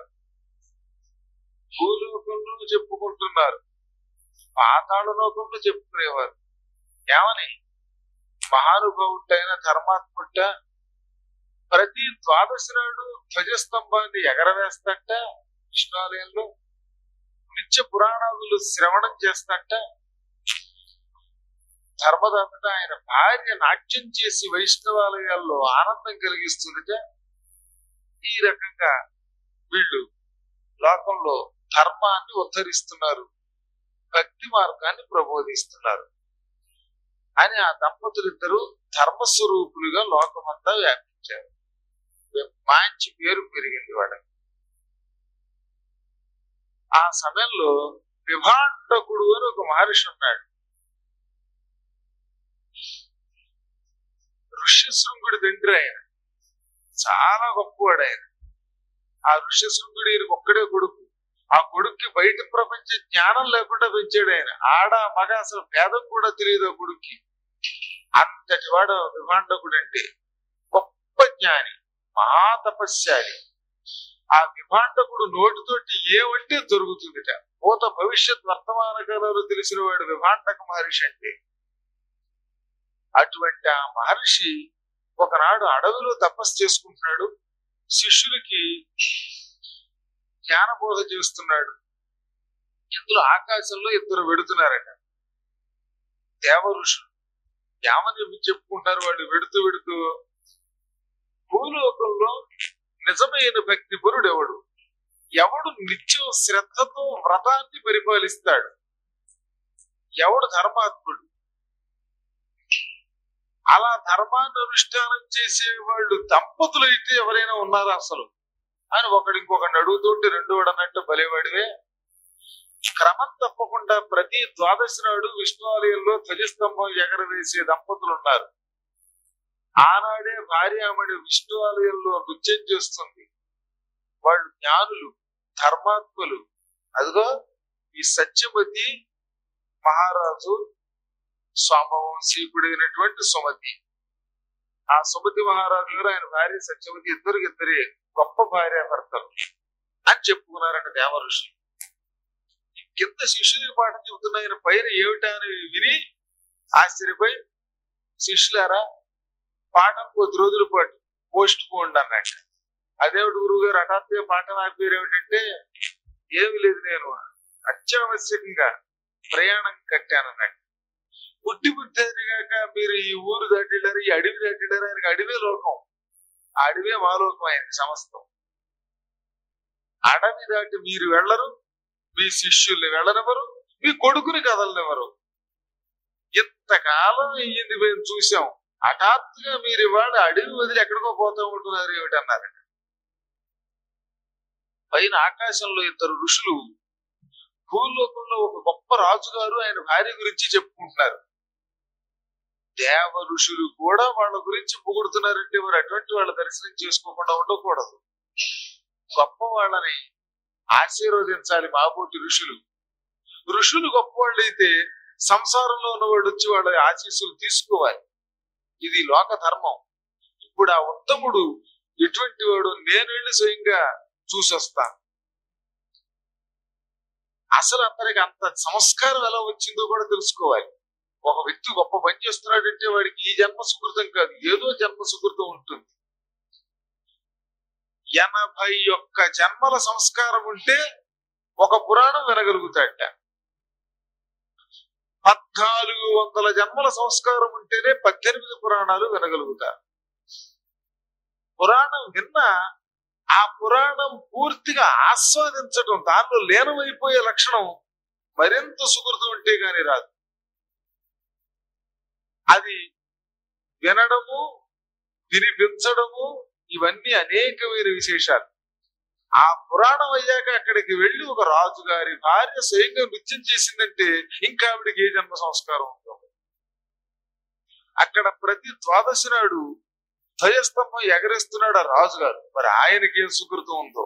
భూలోకంలో చెప్పుకుంటున్నారు పాతాళ లోకంలో చెప్పుకునేవారు ఏమని మహానుభావుడైన ధర్మాత్ముట ప్రతి ద్వాదశి నాడు ధ్వజస్తంభాన్ని ఎగరవేస్తట విష్ణాలయంలో నిత్య పురాణాలు శ్రవణం చేస్తట ధర్మదాత ఆయన భార్య నాట్యం చేసి వైష్ణవాలయాల్లో ఆనందం కలిగిస్తుందట ఈ రకంగా వీళ్ళు లోకంలో ధర్మాన్ని ఉద్ధరిస్తున్నారు భక్తి మార్గాన్ని ప్రబోధిస్తున్నారు అని ఆ దంపతులిద్దరూ ధర్మస్వరూపులుగా లోకమంతా వ్యాపించారు మంచి పేరు పెరిగింది వాళ్ళకి ఆ సమయంలో విభాండకుడు అని ఒక మహర్షి ఉన్నాడు ఋష్యశృంగుడి తండ్రి ఆయన చాలా గొప్పవాడు ఆయన ఆ ఋష్యశృంగుడు ఈయనకు ఒక్కడే కొడుకు ఆ కొడుక్కి బయట ప్రపంచ జ్ఞానం లేకుండా పెంచాడు ఆయన ఆడ మగ అసలు భేదం కూడా తెలియదు ఆ కొడుక్కి అంతటి వాడు విభాండకుడు అంటే గొప్ప జ్ఞాని మహా తపస్యాలి ఆ విభాండకుడు నోటితోటి ఏమంటే దొరుకుతుందిట భూత భవిష్యత్ వర్తమాన కాలంలో తెలిసిన వాడు విభాండక మహర్షి అంటే అటువంటి ఆ మహర్షి ఒకనాడు అడవిలో తపస్సు చేసుకుంటున్నాడు శిష్యులకి జ్ఞానబోధ చేస్తున్నాడు ఇందులో ఆకాశంలో ఇద్దరు వెడుతున్నారట దేవ ఋషులు ఏమని చెప్పుకుంటారు వాళ్ళు వెడుతూ వెడుతూ భూలోకంలో నిజమైన భక్తి పరుడు ఎవడు ఎవడు నిత్యం శ్రద్ధతో వ్రతాన్ని పరిపాలిస్తాడు ఎవడు ధర్మాత్ముడు అలా ధర్మాన్ని అనుష్ఠానం చేసే వాళ్ళు దంపతులు అయితే ఎవరైనా ఉన్నారా అసలు అని ఒకడు ఇంకొకటి అడుగుతుంటే రెండు వాడు అన్నట్టు బలేవాడివే క్రమం తప్పకుండా ప్రతి ద్వాదశి నాడు విష్ణువాలయంలో ధ్వజస్తంభం ఎగరవేసే దంపతులు ఉన్నారు ఆనాడే భార్యామణి విష్ణు ఆలయంలో నృత్యం చేస్తుంది వాళ్ళు జ్ఞానులు ధర్మాత్ములు అదిగో ఈ సత్యవతి మహారాజు స్వామవంశీకుడైనటువంటి సుమతి ఆ సుమతి మహారాజు గారు ఆయన భార్య సత్యవతి ఇద్దరు ఇద్దరే గొప్ప భార్య భర్తలు అని చెప్పుకున్నారట దేవ ఋషులు కింద శిష్యులకి పాఠం చెబుతున్న ఆయన పైన ఏమిటా అని విని ఆశ్చర్యపోయి శిష్యులారా పాఠం కొద్ది రోజుల పాటు పోస్ట్ పోండి అన్నట్టు అదేవిడు గురువు గారు హఠాత్తుగా పాఠం ఆపేరు ఏమిటంటే ఏమి లేదు నేను అత్యావశ్యకంగా ప్రయాణం కట్టాను అన్నట్టు పుట్టి పుట్టేదిగాక మీరు ఈ ఊరు దాటిల్లారు ఈ అడవి దాటిల్లారు ఆయనకి అడవే లోకం ఆ అడవే మా లోకం ఆయనకి సమస్తం అడవి దాటి మీరు వెళ్ళరు మీ శిష్యుల్ని వెళ్ళనివ్వరు మీ కొడుకుని కదలనివ్వరు ఇంతకాలం అయ్యింది మేము చూసాం హఠాత్తుగా మీరు ఇవాళ అడవి వదిలి ఎక్కడికో పోతూ ఉంటున్నారు ఏమిటన్నారు పైన ఆకాశంలో ఇద్దరు ఋషులు భూలోకంలో ఒక గొప్ప రాజుగారు ఆయన భార్య గురించి చెప్పుకుంటున్నారు దేవ ఋషులు కూడా వాళ్ళ గురించి పొగుడుతున్నారంటే మరి అటువంటి వాళ్ళ దర్శనం చేసుకోకుండా ఉండకూడదు గొప్ప వాళ్ళని ఆశీర్వదించాలి మాబోటి ఋషులు ఋషులు గొప్పవాళ్ళు అయితే సంసారంలో ఉన్నవాడు వచ్చి వాళ్ళ ఆశీస్సులు తీసుకోవాలి ఇది లోక ధర్మం ఇప్పుడు ఆ ఉత్తముడు ఎటువంటి వాడు నేను వెళ్ళి స్వయంగా చూసొస్తాను అసలు అతనికి అంత సంస్కారం ఎలా వచ్చిందో కూడా తెలుసుకోవాలి ఒక వ్యక్తి గొప్ప పని చేస్తున్నాడంటే వాడికి ఈ జన్మ సుకృతం కాదు ఏదో జన్మ సుకృతం ఉంటుంది ఎనభై ఒక్క జన్మల సంస్కారం ఉంటే ఒక పురాణం వినగలుగుతాడట పద్నాలుగు వందల జన్మల సంస్కారం ఉంటేనే పద్దెనిమిది పురాణాలు వినగలుగుతారు పురాణం విన్న ఆ పురాణం పూర్తిగా ఆస్వాదించడం దానిలో లీనమైపోయే లక్షణం మరింత సుకృతం ఉంటే గాని రాదు అది వినడము వినిపించడము ఇవన్నీ అనేకమైన విశేషాలు ఆ పురాణం అయ్యాక అక్కడికి వెళ్ళి ఒక రాజు గారి భార్య స్వయంగా నృత్యం చేసిందంటే ఇంకా ఆవిడకి ఏ జన్మ సంస్కారం ఉందో అక్కడ ప్రతి ద్వాదశి నాడు ధ్వజస్తంభం ఎగరేస్తున్నాడు ఆ రాజుగారు మరి ఆయనకి ఏం సుకృతం ఉందో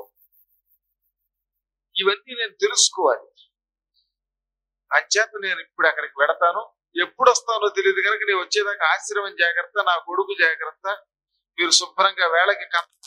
ఇవన్నీ నేను తెలుసుకోవాలి అంచేత నేను ఇప్పుడు అక్కడికి వెడతాను ఎప్పుడు వస్తానో తెలియదు కనుక నేను వచ్చేదాకా ఆశ్రమం జాగ్రత్త నా కొడుకు జాగ్రత్త మీరు శుభ్రంగా వేళకి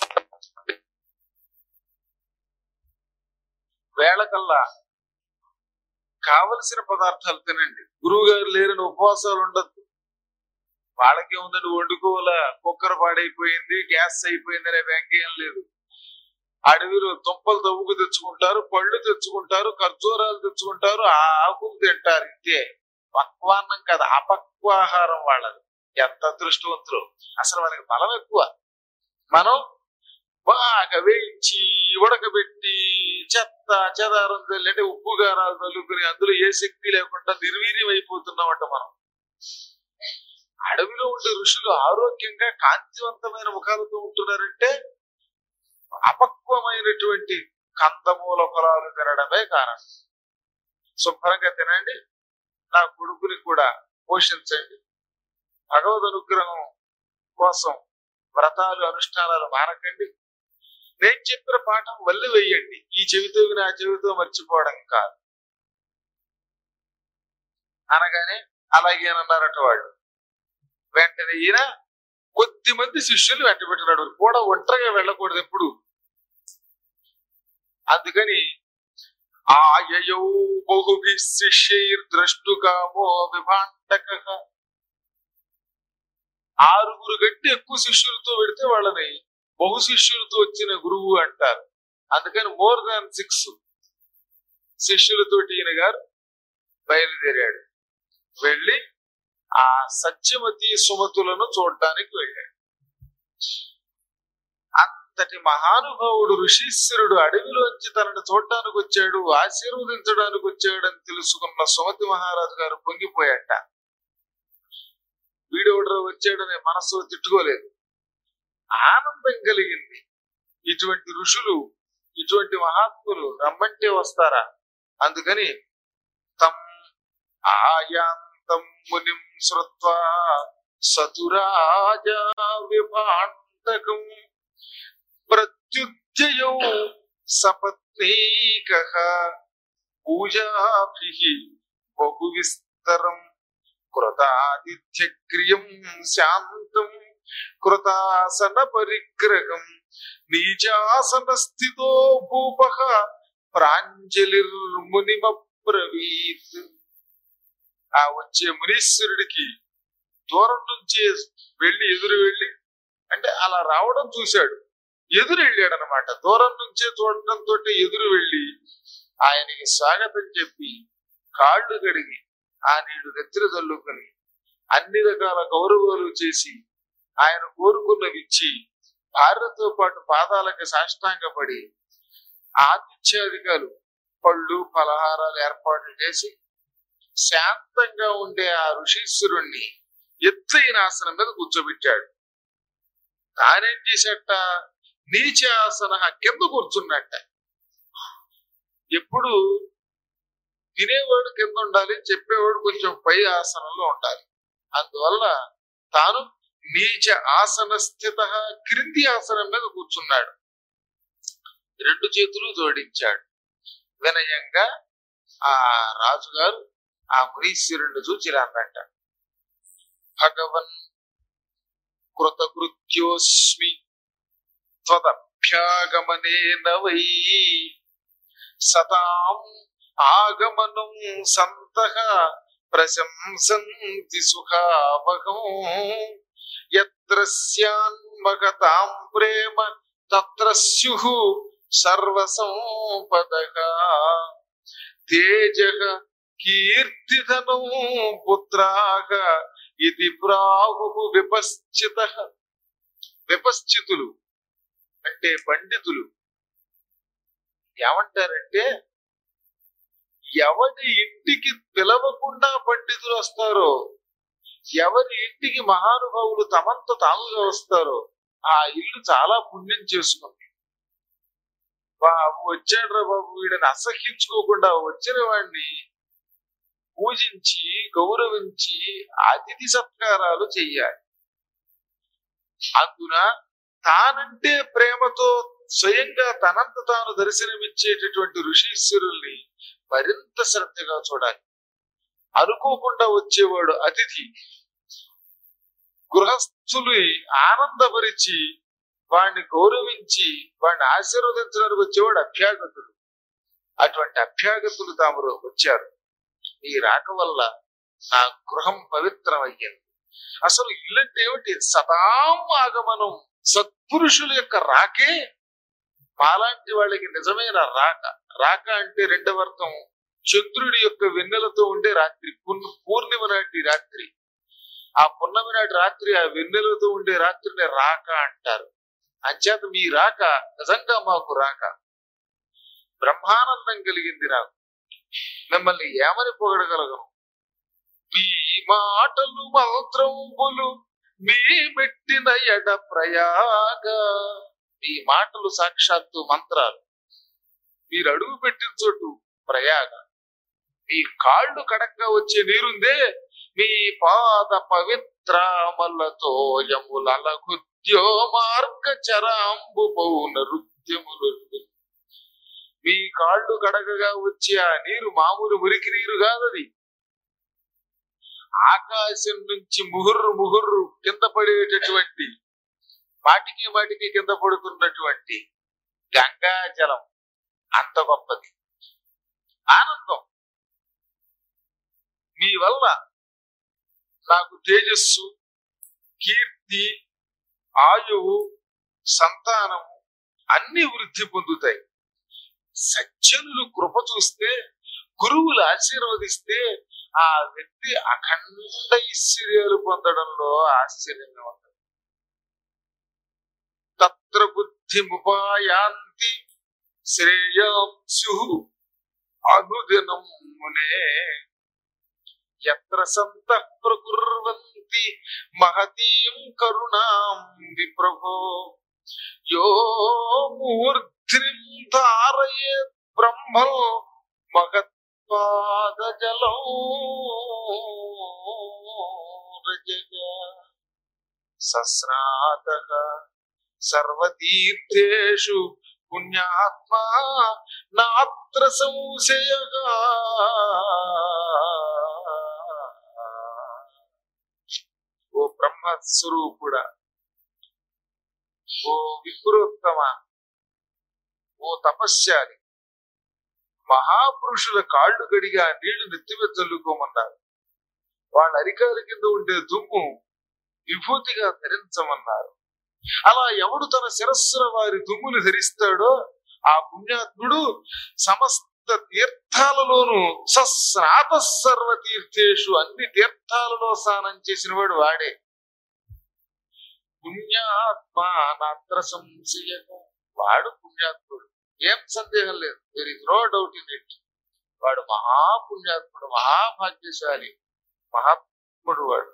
వేళకల్లా కావలసిన పదార్థాలు తినండి గురువు గారు లేరని ఉపవాసాలు ఉండద్దు వాళ్ళకే ఉందని వండుకోవాలా కుక్కర్ పాడైపోయింది గ్యాస్ అయిపోయింది అనే వ్యంగ్యం లేదు అడవిలో దుంపలు తవ్వుకు తెచ్చుకుంటారు పళ్ళు తెచ్చుకుంటారు ఖర్జూరాలు తెచ్చుకుంటారు ఆ ఆకులు తింటారు ఇంతే పక్వాన్నం కదా అపక్వాహారం వాళ్ళది ఎంత అదృష్టవంతులు అసలు మనకి బలం ఎక్కువ మనం బాగా వేయించి ఉడకబెట్టి చెత్త చెదారం తల్లి అంటే ఉప్పు గారాలు తల్లుకుని అందులో ఏ శక్తి లేకుండా నిర్వీర్యం అయిపోతున్నామట మనం అడవిలో ఉండే ఋషులు ఆరోగ్యంగా కాంతివంతమైన ముఖాలతో ఉంటున్నారంటే అపక్వమైనటువంటి కందమూల ఫలాలు తినడమే కారణం శుభ్రంగా తినండి నా కొడుకుని కూడా పోషించండి భగవద్ అనుగ్రహం కోసం వ్రతాలు అనుష్ఠానాలు మానకండి నేను చెప్పిన పాఠం వల్లి వెయ్యండి ఈ చెవితో విని ఆ చెవితో మర్చిపోవడం కాదు అనగానే అలాగే అన్నారట వాళ్ళు వెంటనే ఈయన కొద్ది మంది శిష్యులు వెంట పెట్టినాడు కూడా ఒంటరిగా వెళ్ళకూడదు ఎప్పుడు అందుకని ఆయయౌ బహుభి శిష్యైర్ ద్రష్టుకామో విభాండక ఆరుగురు గంటే ఎక్కువ శిష్యులతో పెడితే వాళ్ళని బహు శిష్యులతో వచ్చిన గురువు అంటారు అందుకని మోర్ దాన్ సిక్స్ శిష్యులతోటి ఈయన గారు బయలుదేరాడు వెళ్ళి ఆ సత్యవతి సుమతులను చూడటానికి వెళ్ళాడు అంతటి మహానుభావుడు ఋషీశ్వరుడు అడవిలోంచి తనను చూడటానికి వచ్చాడు ఆశీర్వదించడానికి వచ్చాడు అని తెలుసుకున్న సుమతి మహారాజు గారు పొంగిపోయాట వీడెవడో వచ్చాడనే మనసు తిట్టుకోలేదు ఆనందం కలిగింది ఇటువంటి ఋషులు ఇటువంటి మహాత్ములు రమ్మంటే వస్తారా అందుకని తం ఆయాంతం మునిం శ్రుత్వా సతురాజా విభాండకం ప్రత్యుజ్జయౌ సపత్నీక పూజాభి బహు విస్తరం కృతాదిత్యక్రియం శాంతం కృతాసన పరిగ్రహం నీచాసన స్థితో భూప ప్రాంజలిర్మునిమబ్రవీత్ ఆ వచ్చే మునీశ్వరుడికి దూరం నుంచి వెళ్ళి ఎదురు వెళ్ళి అంటే అలా రావడం చూశాడు ఎదురు వెళ్ళాడు అనమాట దూరం నుంచే చూడటంతో ఎదురు వెళ్ళి ఆయనకి స్వాగతం చెప్పి కాళ్ళు కడిగి ఆ నీళ్లు నెత్తిన చల్లుకొని అన్ని రకాల గౌరవాలు చేసి ఆయన కోరుకున్నవిచ్చి భార్యతో పాటు పాదాలకి సాష్టాంగపడి ఆతిథ్యాధికారులు పళ్ళు పలహారాలు ఏర్పాటు చేసి శాంతంగా ఉండే ఆ ఋషీశ్వరుణ్ణి ఎత్తైన ఆసనం మీద కూర్చోబెట్టాడు తానేం చేశాట నీచాసన కింద కూర్చున్నట్ట ఎప్పుడు తినేవాడు కింద ఉండాలి చెప్పేవాడు కొంచెం పై ఆసనంలో ఉండాలి అందువల్ల తాను నీచ ఆసన స్థిత క్రింది ఆసనం మీద కూర్చున్నాడు రెండు చేతులు జోడించాడు వినయంగా ఆ రాజుగారు ఆ మునీశ్వరుణ్ణి చూచి అన్నట్ట భగవన్ కృతకృత్యోస్మి త్వదభ్యాగమనేన వై సతాం ఆగమనం సంతః ప్రశంసంతి సుఖావహం యత్ర స్యాన్మగతాం ప్రేమ తత్ర స్యుః సర్వసంపదః తేజః కీర్తిధనం పుత్రాః ఇది ప్రాహు విపశ్చిత విపశ్చితులు అంటే పండితులు ఏమంటారంటే ఎవరి ఇంటికి పిలవకుండా పండితులు వస్తారో ఎవరి ఇంటికి మహానుభావులు తమంత తాముగా వస్తారో ఆ ఇల్లు చాలా పుణ్యం చేసుకుంది బాబు వచ్చాడ్రా బాబు వీడిని అసహ్యించుకోకుండా వచ్చిన వాడిని పూజించి గౌరవించి అతిథి సత్కారాలు చెయ్యాలి అందున తానంటే ప్రేమతో స్వయంగా తనంత తాను దర్శనమిచ్చేటటువంటి ఋషీశ్వరుల్ని మరింత శ్రద్ధగా చూడాలి అనుకోకుండా వచ్చేవాడు అతిథి గృహస్థులు ఆనందపరిచి వాడిని గౌరవించి వాడిని ఆశీర్వదించడానికి వచ్చేవాడు అభ్యాగతుడు అటువంటి అభ్యాగతులు తాము వచ్చారు ఈ రాక వల్ల నా గృహం పవిత్రమయ్యింది అసలు ఇల్లంటే ఏమిటి సదాం ఆగమనం సత్పురుషుల యొక్క రాకే మాలాంటి వాళ్ళకి నిజమైన రాక రాక అంటే రెండవ అర్థం చంద్రుడి యొక్క వెన్నెలతో ఉండే రాత్రి పూర్ణ- పూర్ణిమ నాటి రాత్రి ఆ పున్నమి నాటి రాత్రి ఆ వెన్నెలతో ఉండే రాత్రిని రాక అంటారు అంచేత మీ రాక నిజంగా మాకు రాక బ్రహ్మానందం కలిగింది నాకు మిమ్మల్ని ఏమని పొగడగలగను మీ మాటలు మంత్రములు మీ మెట్టిన ఎడ ప్రయాగ మీ మాటలు సాక్షాత్తు మంత్రాలు మీరు అడుగు పెట్టిన చోటు ప్రయాగ మీ కాళ్ళు కడగ్గా వచ్చే నీరుందే మీ పాద పవిత్ర నేత్రామలతో యములగుద్యో మార్గ చరాంబు పౌన నృత్యములు మీ కాళ్ళు కడగగా వచ్చే ఆ నీరు మామూలు మురికి నీరు కాదది ఆకాశం నుంచి ముహుర్రు ముహుర్రు కింద పడేటటువంటి మాటికి మాటికి కింద పడుతున్నటువంటి గంగా జలం అంత గొప్పది ఆనందం మీ వల్ల నాకు తేజస్సు కీర్తి ఆయువు సంతానము అన్ని వృద్ధి పొందుతాయి సజ్జనులు కృప చూస్తే గురువులు ఆశీర్వదిస్తే ఆ వ్యక్తి అఖండ ఐశ్వర్యాలు పొందడంలో ఆశ్చర్యంగా ఉంది తత్ర బుద్ధి ముపాయాంతి శ్రేయాంశు అనుదినం మునే ఎత్ర సంత ప్రకుర్వంతి మహతీం కరుణాం విప్రభో యో మూర్ధ్రిం ధారయే బ్రహ్మో మహత్పాదజలం రజగ సస్నాత సర్వతీర్థేషు పుణ్యాత్మా నాత్ర సంశయ ఓ బ్రహ్మస్వరూపుడా ఓ విప్రోత్తమ ఓ తపస్యాలి మహాపురుషుల కాళ్ళు గడిగా నీళ్లు నెత్తిమీద చల్లుకోమన్నారు వాళ్ళ అరికాల కింద ఉండే దుమ్ము విభూతిగా ధరించమన్నారు అలా ఎవడు తన శిరస్సున వారి దుమ్ముని ధరిస్తాడో ఆ పుణ్యాత్ముడు సమస్త తీర్థాలలోనూ సస్నాత సర్వ తీర్థేషు అన్ని తీర్థాలలో స్నానం చేసిన వాడు వాడే పుణ్యాత్మ నాత్ర సంశయ వాడు పుణ్యాత్ముడు ఏం సందేహం లేదు there is no doubt in it వాడు మహాపుణ్యాత్ముడు మహాభాగ్యశాలి మహాత్ముడు వాడు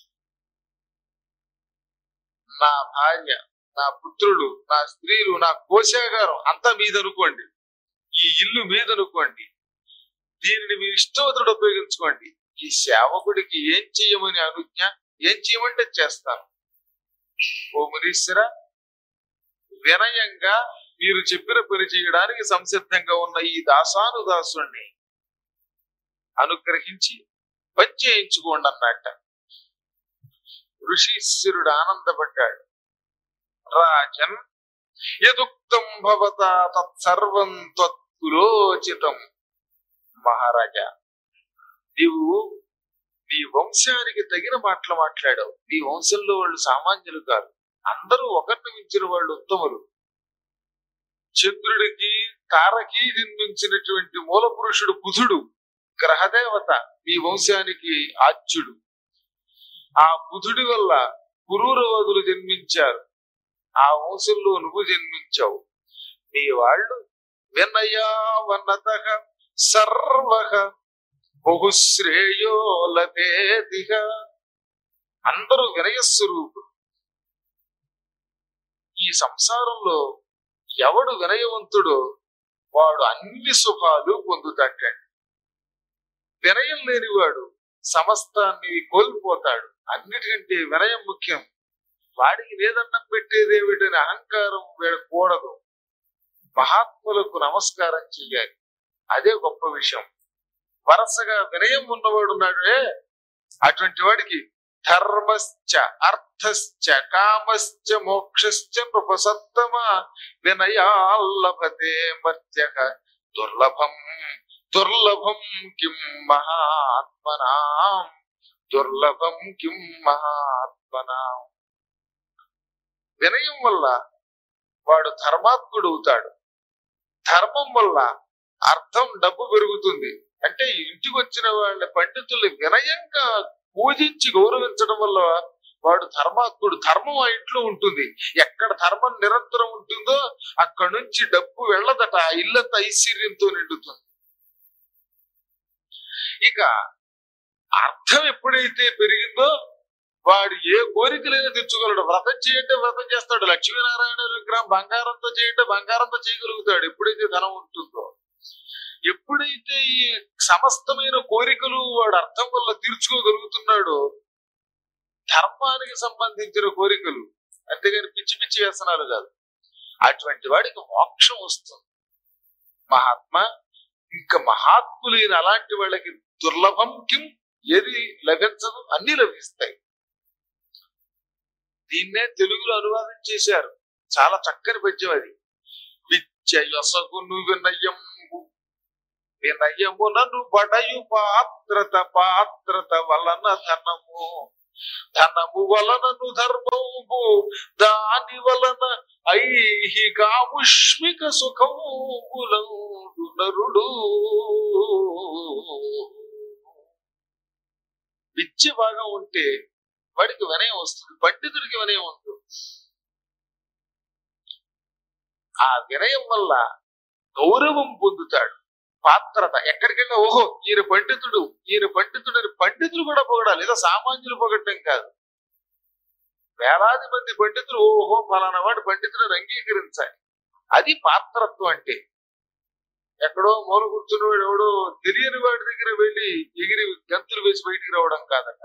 నా భార్య నా పుత్రుడు నా స్త్రీలు నా కోశాగారం అంతా మీదనుకోండి ఈ ఇల్లు మీదనుకోండి దీనిని మీరు ఇష్టవతుడు ఉపయోగించుకోండి ఈ సేవకుడికి ఏం చెయ్యమని అనుజ్ఞ ఏం చేయమంటే చేస్తాను ఓ మునీశ్వర వినయంగా మీరు చెప్పిన పని చేయడానికి సంసిద్ధంగా ఉన్న ఈ దాసాను దాసుణ్ణి అనుగ్రహించి పని చేయించుకోండి అన్నట్ట ఋషీశ్వరుడు ఆనందపడ్డాడు రాజన్ యదుక్తం భవత తత్సర్వం త్వత్పురోచితం మహారాజా నీవు నీ వంశానికి తగిన మాటలు మాట్లాడావు నీ వంశంలో వాళ్ళు సామాన్యులు కాదు అందరూ ఒకరిని మించిన వాళ్ళు ఉత్తములు చంద్రుడికి తారకి జన్మించినటువంటి మూల పురుషుడు బుధుడు గ్రహదేవత మీ వంశానికి ఆచ్యుడు ఆ బుధుడి వల్ల పురూరవదులు జన్మించారు ఆ వంశంలో నువ్వు జన్మించావు నీ వాళ్ళు వినయావనత సర్వ బహుశ్రేయో లభేదిహ అందరూ వినయస్వరూపుడు ఈ సంసారంలో ఎవడు వినయవంతుడో వాడు అన్ని శుభాలు పొందుతాడండి వినయం లేనివాడు సమస్తాన్ని కోల్పోతాడు అన్నిటికంటే వినయం ముఖ్యం వాడికి వేదన్నం పెట్టేదేమిటని అహంకారం కూడదు మహాత్ములకు నమస్కారం చెయ్యాలి అదే గొప్ప విషయం వరుసగా వినయం ఉన్నవాడు ఉన్నాడే అటువంటి వాడికి ధర్మశ్చ అర్థశ్చ కామశ్చ మోక్షశ్చ నృపసత్తమ వినయాల్లభతే మర్త్య దుర్లభం దుర్లభం కిం మహాత్మనాం దుర్లభం కిం మహాత్మనాం వినయం వల్ల వాడు ధర్మాత్ముడు అవుతాడు ధర్మం వల్ల అర్థం డబ్బు పెరుగుతుంది అంటే ఇంటికి వచ్చిన వాళ్ళ పండితుల్ని వినయంగా పూజించి గౌరవించడం వల్ల వాడు ధర్మాత్ముడు ధర్మం ఆ ఇంట్లో ఉంటుంది ఎక్కడ ధర్మం నిరంతరం ఉంటుందో అక్కడ నుంచి డబ్బు వెళ్ళదట ఆ ఇల్లంతా ఐశ్వర్యంతో నిండుతుంది ఇక అర్థం ఎప్పుడైతే పెరిగిందో వాడు ఏ కోరికలైనా తెచ్చుకోగలడు వ్రతం చేయంటే వ్రతం చేస్తాడు లక్ష్మీనారాయణ విగ్రహం బంగారంతో చేయంటే బంగారంతో చేయగలుగుతాడు ఎప్పుడైతే ధనం ఉంటుందో ఎప్పుడైతే ఈ సమస్తమైన కోరికలు వాడు అర్థం వల్ల తీర్చుకోగలుగుతున్నాడో ధర్మానికి సంబంధించిన కోరికలు అంతేగాని పిచ్చి పిచ్చి వ్యసనాలు కాదు అటువంటి వాడికి మోక్షం వస్తుంది మహాత్మ ఇంకా మహాత్ములైన అలాంటి వాళ్ళకి దుర్లభం కిం ఏది లభించదు అన్ని లభిస్తాయి దీన్నే తెలుగులో అనువాదం చేశారు చాలా చక్కని పద్యం అది విచ్చయసగును వినయంబు వినయమునను బడయు పాత్రత పాత్రత వలన ధనము ధనము వలనను ధర్మంబు దాని వలన ఐహికాముష్మిక సుఖములందు నరుడు విద్య బాగా ఉంటే వాడికి వినయం వస్తుంది పండితుడికి వినయం ఉంటుంది ఆ వినయం వల్ల గౌరవం పొందుతాడు పాత్రత ఎక్కడికెళ్ళినా ఓహో ఈయన పండితుడు ఈయన పండితుడు అని పండితులు కూడా పొగడాలి లేదా సామాన్యులు పొగట్టం కాదు వేలాది మంది పండితులు ఓహో ఫలానా వాడు పండితుడు అంగీకరించాలి అది పాత్రత్వం అంటే ఎక్కడో మూల కూర్చున్నవాడు ఎవడో తెలియని వాడి దగ్గర వెళ్ళి ఎగిరి గంతులు వేసి బయటికి రావడం కాదట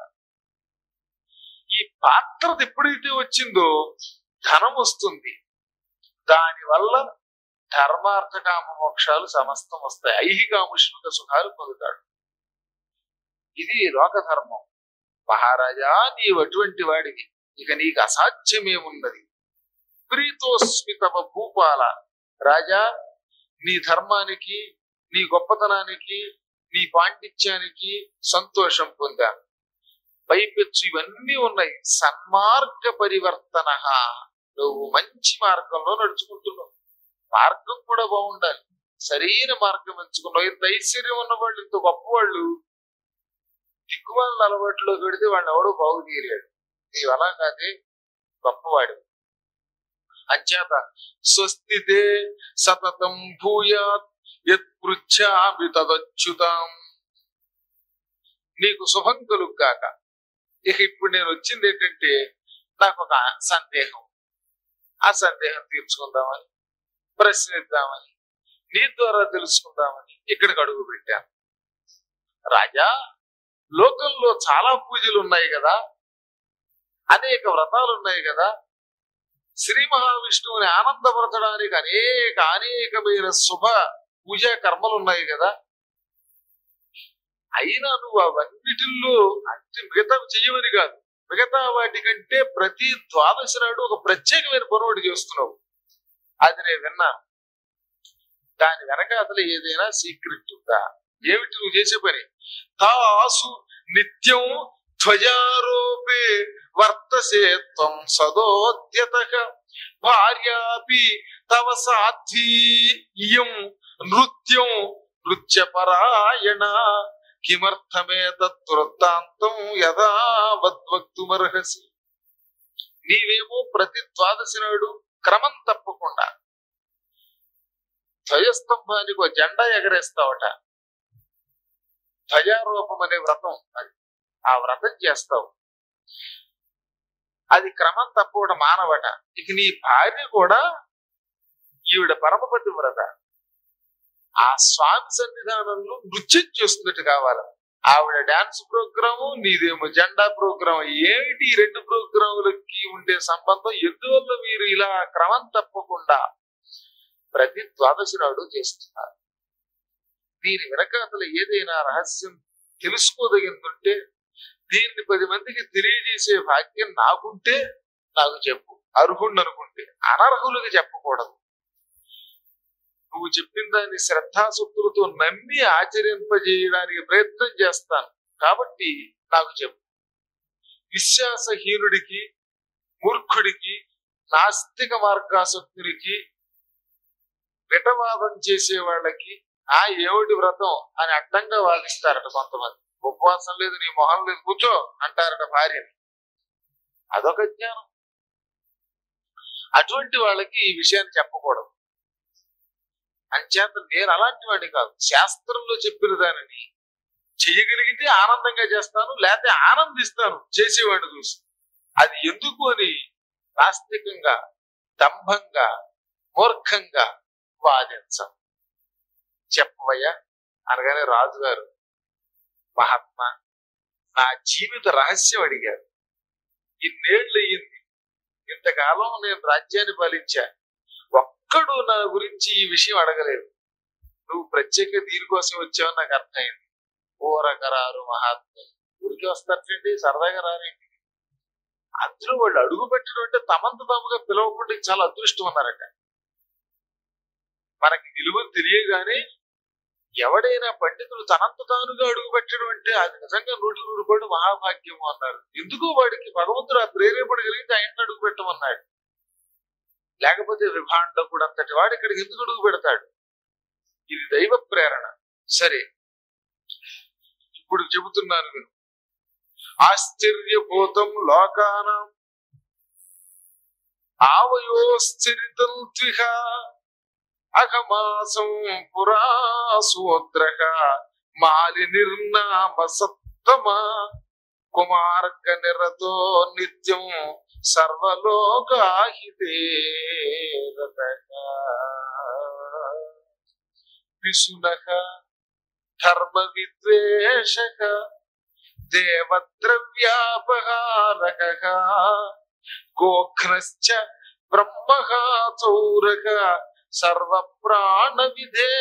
ఈ పాత్రత ఎప్పుడైతే వచ్చిందో ధనం వస్తుంది దాని వల్ల ధర్మార్థ కామ మోక్షాలు సమస్తం వస్తాయి ఐహికాముష్మిక సుఖాలు పొందుతాడు ఇది లోకధర్మం మహారాజా నీవు అటువంటి వాడివి ఇక నీకు అసాధ్యమేమున్నది ప్రీతోస్మి తమ భూపాల రాజా నీ ధర్మానికి నీ గొప్పతనానికి నీ పాండిత్యానికి సంతోషం పొందా పైపెచ్చు ఇవన్నీ ఉన్నాయి సన్మార్గ పరివర్తన నువ్వు మంచి మార్గంలో నడుచుకుంటున్నావు మార్గం కూడా బాగుండాలి సరైన మార్గం ఎంచుకున్నావు ఇంత ఐశ్వర్యం ఉన్న వాళ్ళు ఇంత గొప్ప వాళ్ళు దిక్కుమాల అలవాట్లో పెడితే వాడిని ఎవడో బాగు తీరాడు నీవు అలా కాదే గొప్పవాడు అంచేత స్వస్తితే సతతం భూయాత్ యత్పృచ్ఛామి తదచ్యుతాం నీకు శుభం కలుగ్గాక ఇక ఇప్పుడు నేను వచ్చింది ఏంటంటే నాకు ఒక సందేహం ఆ సందేహం తీర్చుకుందామని ప్రశ్నిద్దామని నీ ద్వారా తెలుసుకుందామని ఇక్కడికి అడుగు పెట్టాను రాజా లోకంలో చాలా పూజలు ఉన్నాయి కదా అనేక వ్రతాలు ఉన్నాయి కదా శ్రీ మహావిష్ణువుని ఆనందపరచడానికి అనేక అనేకమైన శుభ పూజా కర్మలు ఉన్నాయి కదా అయినా నువ్వు అవన్నిటిల్లో అంటే మిగతా చెయ్యమని కాదు మిగతా వాటికంటే ప్రతి ద్వాదశి నాడు ఒక ప్రత్యేకమైన పని ఒకటి చేస్తున్నావు అది నేను విన్నాను దాని వెనక అసలు ఏదైనా సీక్రెట్ ఉందా ఏమిటి నువ్వు చేసే పని తాసు నిత్యం ధ్వజారోపే వర్తసే త్వం సదోద్యత భార్యాపి తవ సాధ్వీయం నృత్యం నృత్యపరాయణ కిమర్థమే తత్వృత్తాంతం యదా వద్వక్తుమర్హసి నీవేమో ప్రతి ద్వాదశి నాడు క్రమం తప్పకుండా ధ్వజస్తంభానికి ఒక జెండా ఎగరేస్తావట ధ్వజారోపం అనే వ్రతం అది ఆ వ్రతం చేస్తావు అది క్రమం తప్పకుండా మానవట ఇక నీ భార్య కూడా ఈవిడ పరమపతి వ్రత ఆ స్వామి సన్నిధానంలో నృత్యం చేస్తున్నట్టు కావాలి ఆవిడ డాన్స్ ప్రోగ్రాము నీదేమో జెండా ప్రోగ్రామ్ ఏమిటి ఈ రెండు ప్రోగ్రాములకి ఉండే సంబంధం ఎందువల్ల మీరు ఇలా క్రమం తప్పకుండా ప్రతి ద్వాదశి నాడు చేస్తున్నారు దీని వెనక అసలు ఏదైనా రహస్యం తెలుసుకోదగిందంటే దీన్ని పది మందికి తెలియజేసే భాగ్యం నాకుంటే నాకు చెప్పు అర్హుణ్ణి అనుకుంటే అనర్హులకు చెప్పకూడదు నువ్వు చెప్పిన దాన్ని శ్రద్ధాశక్తులతో నమ్మి ఆచరింపజేయడానికి ప్రయత్నం చేస్తాను కాబట్టి నాకు చెప్పు విశ్వాసహీనుడికి మూర్ఖుడికి నాస్తిక మార్గాసక్తునికి విటవాదం చేసే వాళ్ళకి ఆ ఏమిటి వ్రతం అని అడ్డంగా వాదిస్తారట కొంతమంది ఉపవాసం లేదు నీ మొహం లేదు కూర్చో అంటారట భార్యని అదొక జ్ఞానం అటువంటి వాళ్ళకి ఈ విషయాన్ని చెప్పకూడదు అంచేత నేను అలాంటి వాడిని కాదు శాస్త్రంలో చెప్పిన దానిని చెయ్యగలిగితే ఆనందంగా చేస్తాను లేకపోతే ఆనందిస్తాను చేసేవాడిని చూసి అది ఎందుకు అని నాస్తికంగా దంభంగా మూర్ఖంగా వాదించం చెప్పవయ్యా అనగానే రాజుగారు మహాత్మా నా జీవిత రహస్యం అడిగారు ఇన్నేళ్ళు అయ్యింది ఇంతకాలం నేను రాజ్యాన్ని పాలించా ఒక్కడు నా గురించి ఈ విషయం అడగలేదు నువ్వు ప్రత్యేక దీనికోసం వచ్చావని నాకు అర్థమైంది ఊరకరారు మహాత్ములు ఊరికి వస్తారండి సరదాగా రారండి అందులో వాళ్ళు అడుగు పెట్టడం అంటే తమంత తాముగా పిలవకుండా చాలా అదృష్టం ఉన్నారట మనకి విలువలు తెలియగానే ఎవడైనా పండితుడు తనంత తానుగా అడుగు పెట్టడం అంటే అది నిజంగా నూటి నూరు కోటి మహాభాగ్యము అన్నారు ఎందుకు వాడికి భగవంతుడు ఆ ప్రేరేపణ కలిగితే ఆయన అడుగు పెట్టమన్నాడు లేకపోతే విభాండ కూడా అంతటి వాడు ఇక్కడికి ఎందుకు అడుగు పెడతాడు ఇది దైవ ప్రేరణ సరే ఇప్పుడు చెబుతున్నాను విను ఆశ్చర్యభూతం లోకానం ఆవయోశ్చరితం త్విహ అఘమాసం పురాసూద్రక మాలి నిర్నామ సత్తమ కుమార్గ నిరతో నిత్యం సర్వలోకాహితే పిశునక ధర్మ విద్వేషక దేవద్రవ్యాపహారక గోఘ్నశ్చ బ్రహ్మః చౌరక సర్వ ప్రాణ విధే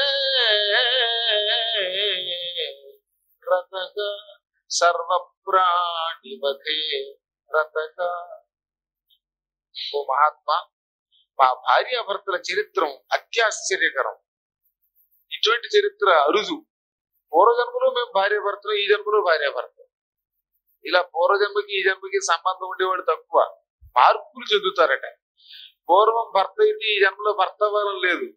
రతక సర్వ ప్రాణి వధే రతక ఓ మహాత్మా మా భార్యాభర్తల చరిత్రం అత్యాశ్చర్యకరం ఇటువంటి చరిత్ర అరుదు పూర్వజన్మలో మేము భార్యాభర్తలు ఈ జన్మలో భార్యాభర్తలు ఇలా పూర్వజన్మకి ఈ జన్మకి సంబంధం ఉండేవాడు తక్కువ మార్పులు చెందుతారట పూర్వం భర్త అయితే ఈ జన్మలో భర్త వరం లేదు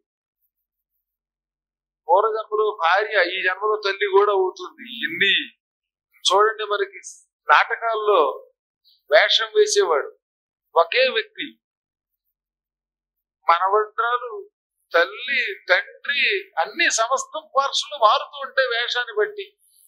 పూర్వజన్మలో భార్య ఈ జన్మలో తల్లి కూడా అవుతుంది ఎన్ని చూడండి మనకి నాటకాల్లో వేషం వేసేవాడు ఒకే వ్యక్తి మనవంట్రాలు తల్లి తండ్రి అన్ని సమస్తం పార్శ్వలు మారుతూ ఉంటాయి వేషాన్ని బట్టి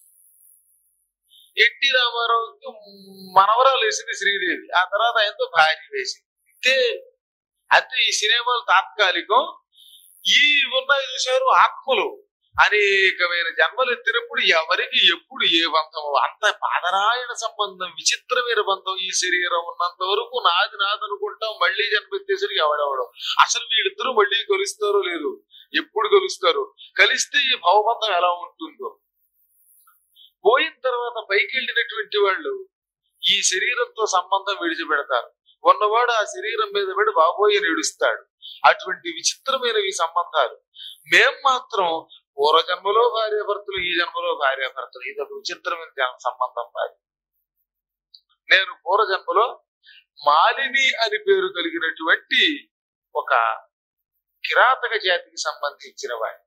ఎన్టీ రామారావుకి మనవరాలు వేసింది శ్రీదేవి ఆ తర్వాత ఆయనతో భార్య వేసింది అంతే అంటే ఈ సినిమాలు తాత్కాలికం ఈ ఉన్నాయి చూశారు ఆత్మలు అనేకమైన జన్మలు ఎత్తినప్పుడు ఎవరికి ఎప్పుడు ఏ బంధం అంత పాదరాయణ సంబంధం విచిత్రమైన బంధం ఈ శరీరం ఉన్నంత వరకు నాది నాది అనుకుంటాం మళ్ళీ జన్మెత్తేసరికి ఎవడెవడం అసలు వీళ్ళిద్దరూ మళ్ళీ కలుస్తారో లేదు ఎప్పుడు కలుస్తారు కలిస్తే ఈ భవబంధం ఎలా ఉంటుందో పోయిన తర్వాత పైకి వెళ్ళినటువంటి వాళ్ళు ఈ శరీరంతో సంబంధం విడిచిపెడతారు ఉన్నవాడు ఆ శరీరం మీద పడి బాబోయ్ అని ఏడుస్తాడు అటువంటి విచిత్రమైనవి సంబంధాలు మేం మాత్రం పూర్వజన్మలో భార్యాభర్తలు ఈ జన్మలో భార్యాభర్తలు ఇది ఒక విచిత్రమైన జన- సంబంధం భార్య నేను పూర్వజన్మలో మాలిని అని పేరు కలిగినటువంటి ఒక కిరాతక జాతికి సంబంధించిన వాడిని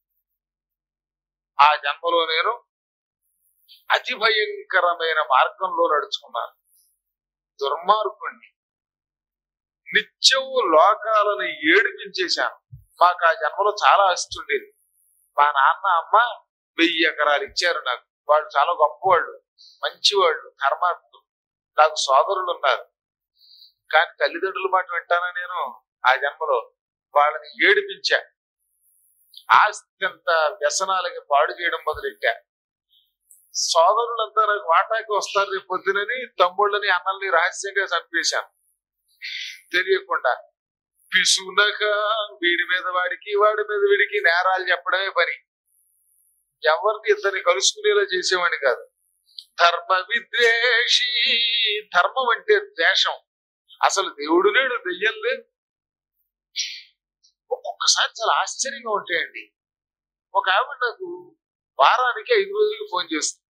ఆ జన్మలో నేను అతి భయంకరమైన మార్గంలో నడుచుకున్నాను దుర్మార్గుణ్ణి నిత్యం లోకాలను ఏడిపించేశాను మాకు ఆ జన్మలో చాలా ఆస్తి ఉండేది మా నాన్న అమ్మ వెయ్యి ఎకరాలు ఇచ్చారు నాకు వాళ్ళు చాలా గొప్పవాళ్ళు మంచివాళ్ళు ధర్మాత్ములు నాకు సోదరులు ఉన్నారు కానీ తల్లిదండ్రుల మాట వింటానా నేను ఆ జన్మలో వాళ్ళని ఏడిపించా ఆస్తి అంతా వ్యసనాలకి పాడు చేయడం మొదలెట్టా సోదరులంతా నాకు వాటాకి వస్తారు రేపు పొద్దునని తమ్ముళ్ళని అన్నల్ని రహస్యంగా చంపేశాను తెలియకుండా పిసునక వీడి మీద వాడికి వాడి మీద వీడికి నేరాలు చెప్పడమే పని ఎవరిని ఇద్దరిని కలుసుకునేలా చేసేవాడిని కాదు ధర్మ విద్వేషి ధర్మం అంటే ద్వేషం అసలు దేవుడు లేడు దెయ్యం లేదు ఒక్కొక్కసారి చాలా ఆశ్చర్యంగా ఉంటాయండి ఒక ఆవిడ నాకు వారానికి ఐదు రోజులకి ఫోన్ చేస్తుంది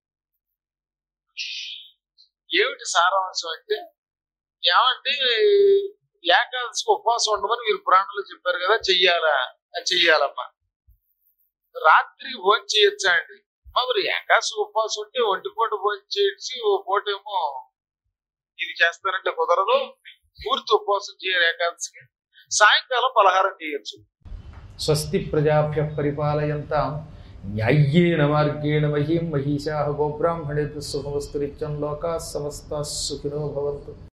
ఏమిటి సారాంశం అంటే ఏమంటే ఏకాదశికి ఉపవాసం ఉండమని మీరు పురాణంలో చెప్పారు కదా చెయ్యాలా ఆ, చెయ్యాలమ్మా రాత్రి భోజనం చేయొచ్చా అండి మా మరి ఏకాదశి ఉపవాసం ఉంటే ఒంటి పూట భోజనం చేసి ఓ పూట ఏమో ఇది చేస్తారంటే కుదరదు పూర్తి ఉపవాసం చేయాలి ఏకాదశికి సాయంకాలం పలహారం చేయొచ్చు స్వస్తి ప్రజాభ్య పరిపాలయంతాం న్యాయ్యేన మార్గేణ మహీం మహిషా గోబ్రాహ్మణేతు సుఖమస్తు నిత్యం లోకా సమస్త సుఖినో భవంతు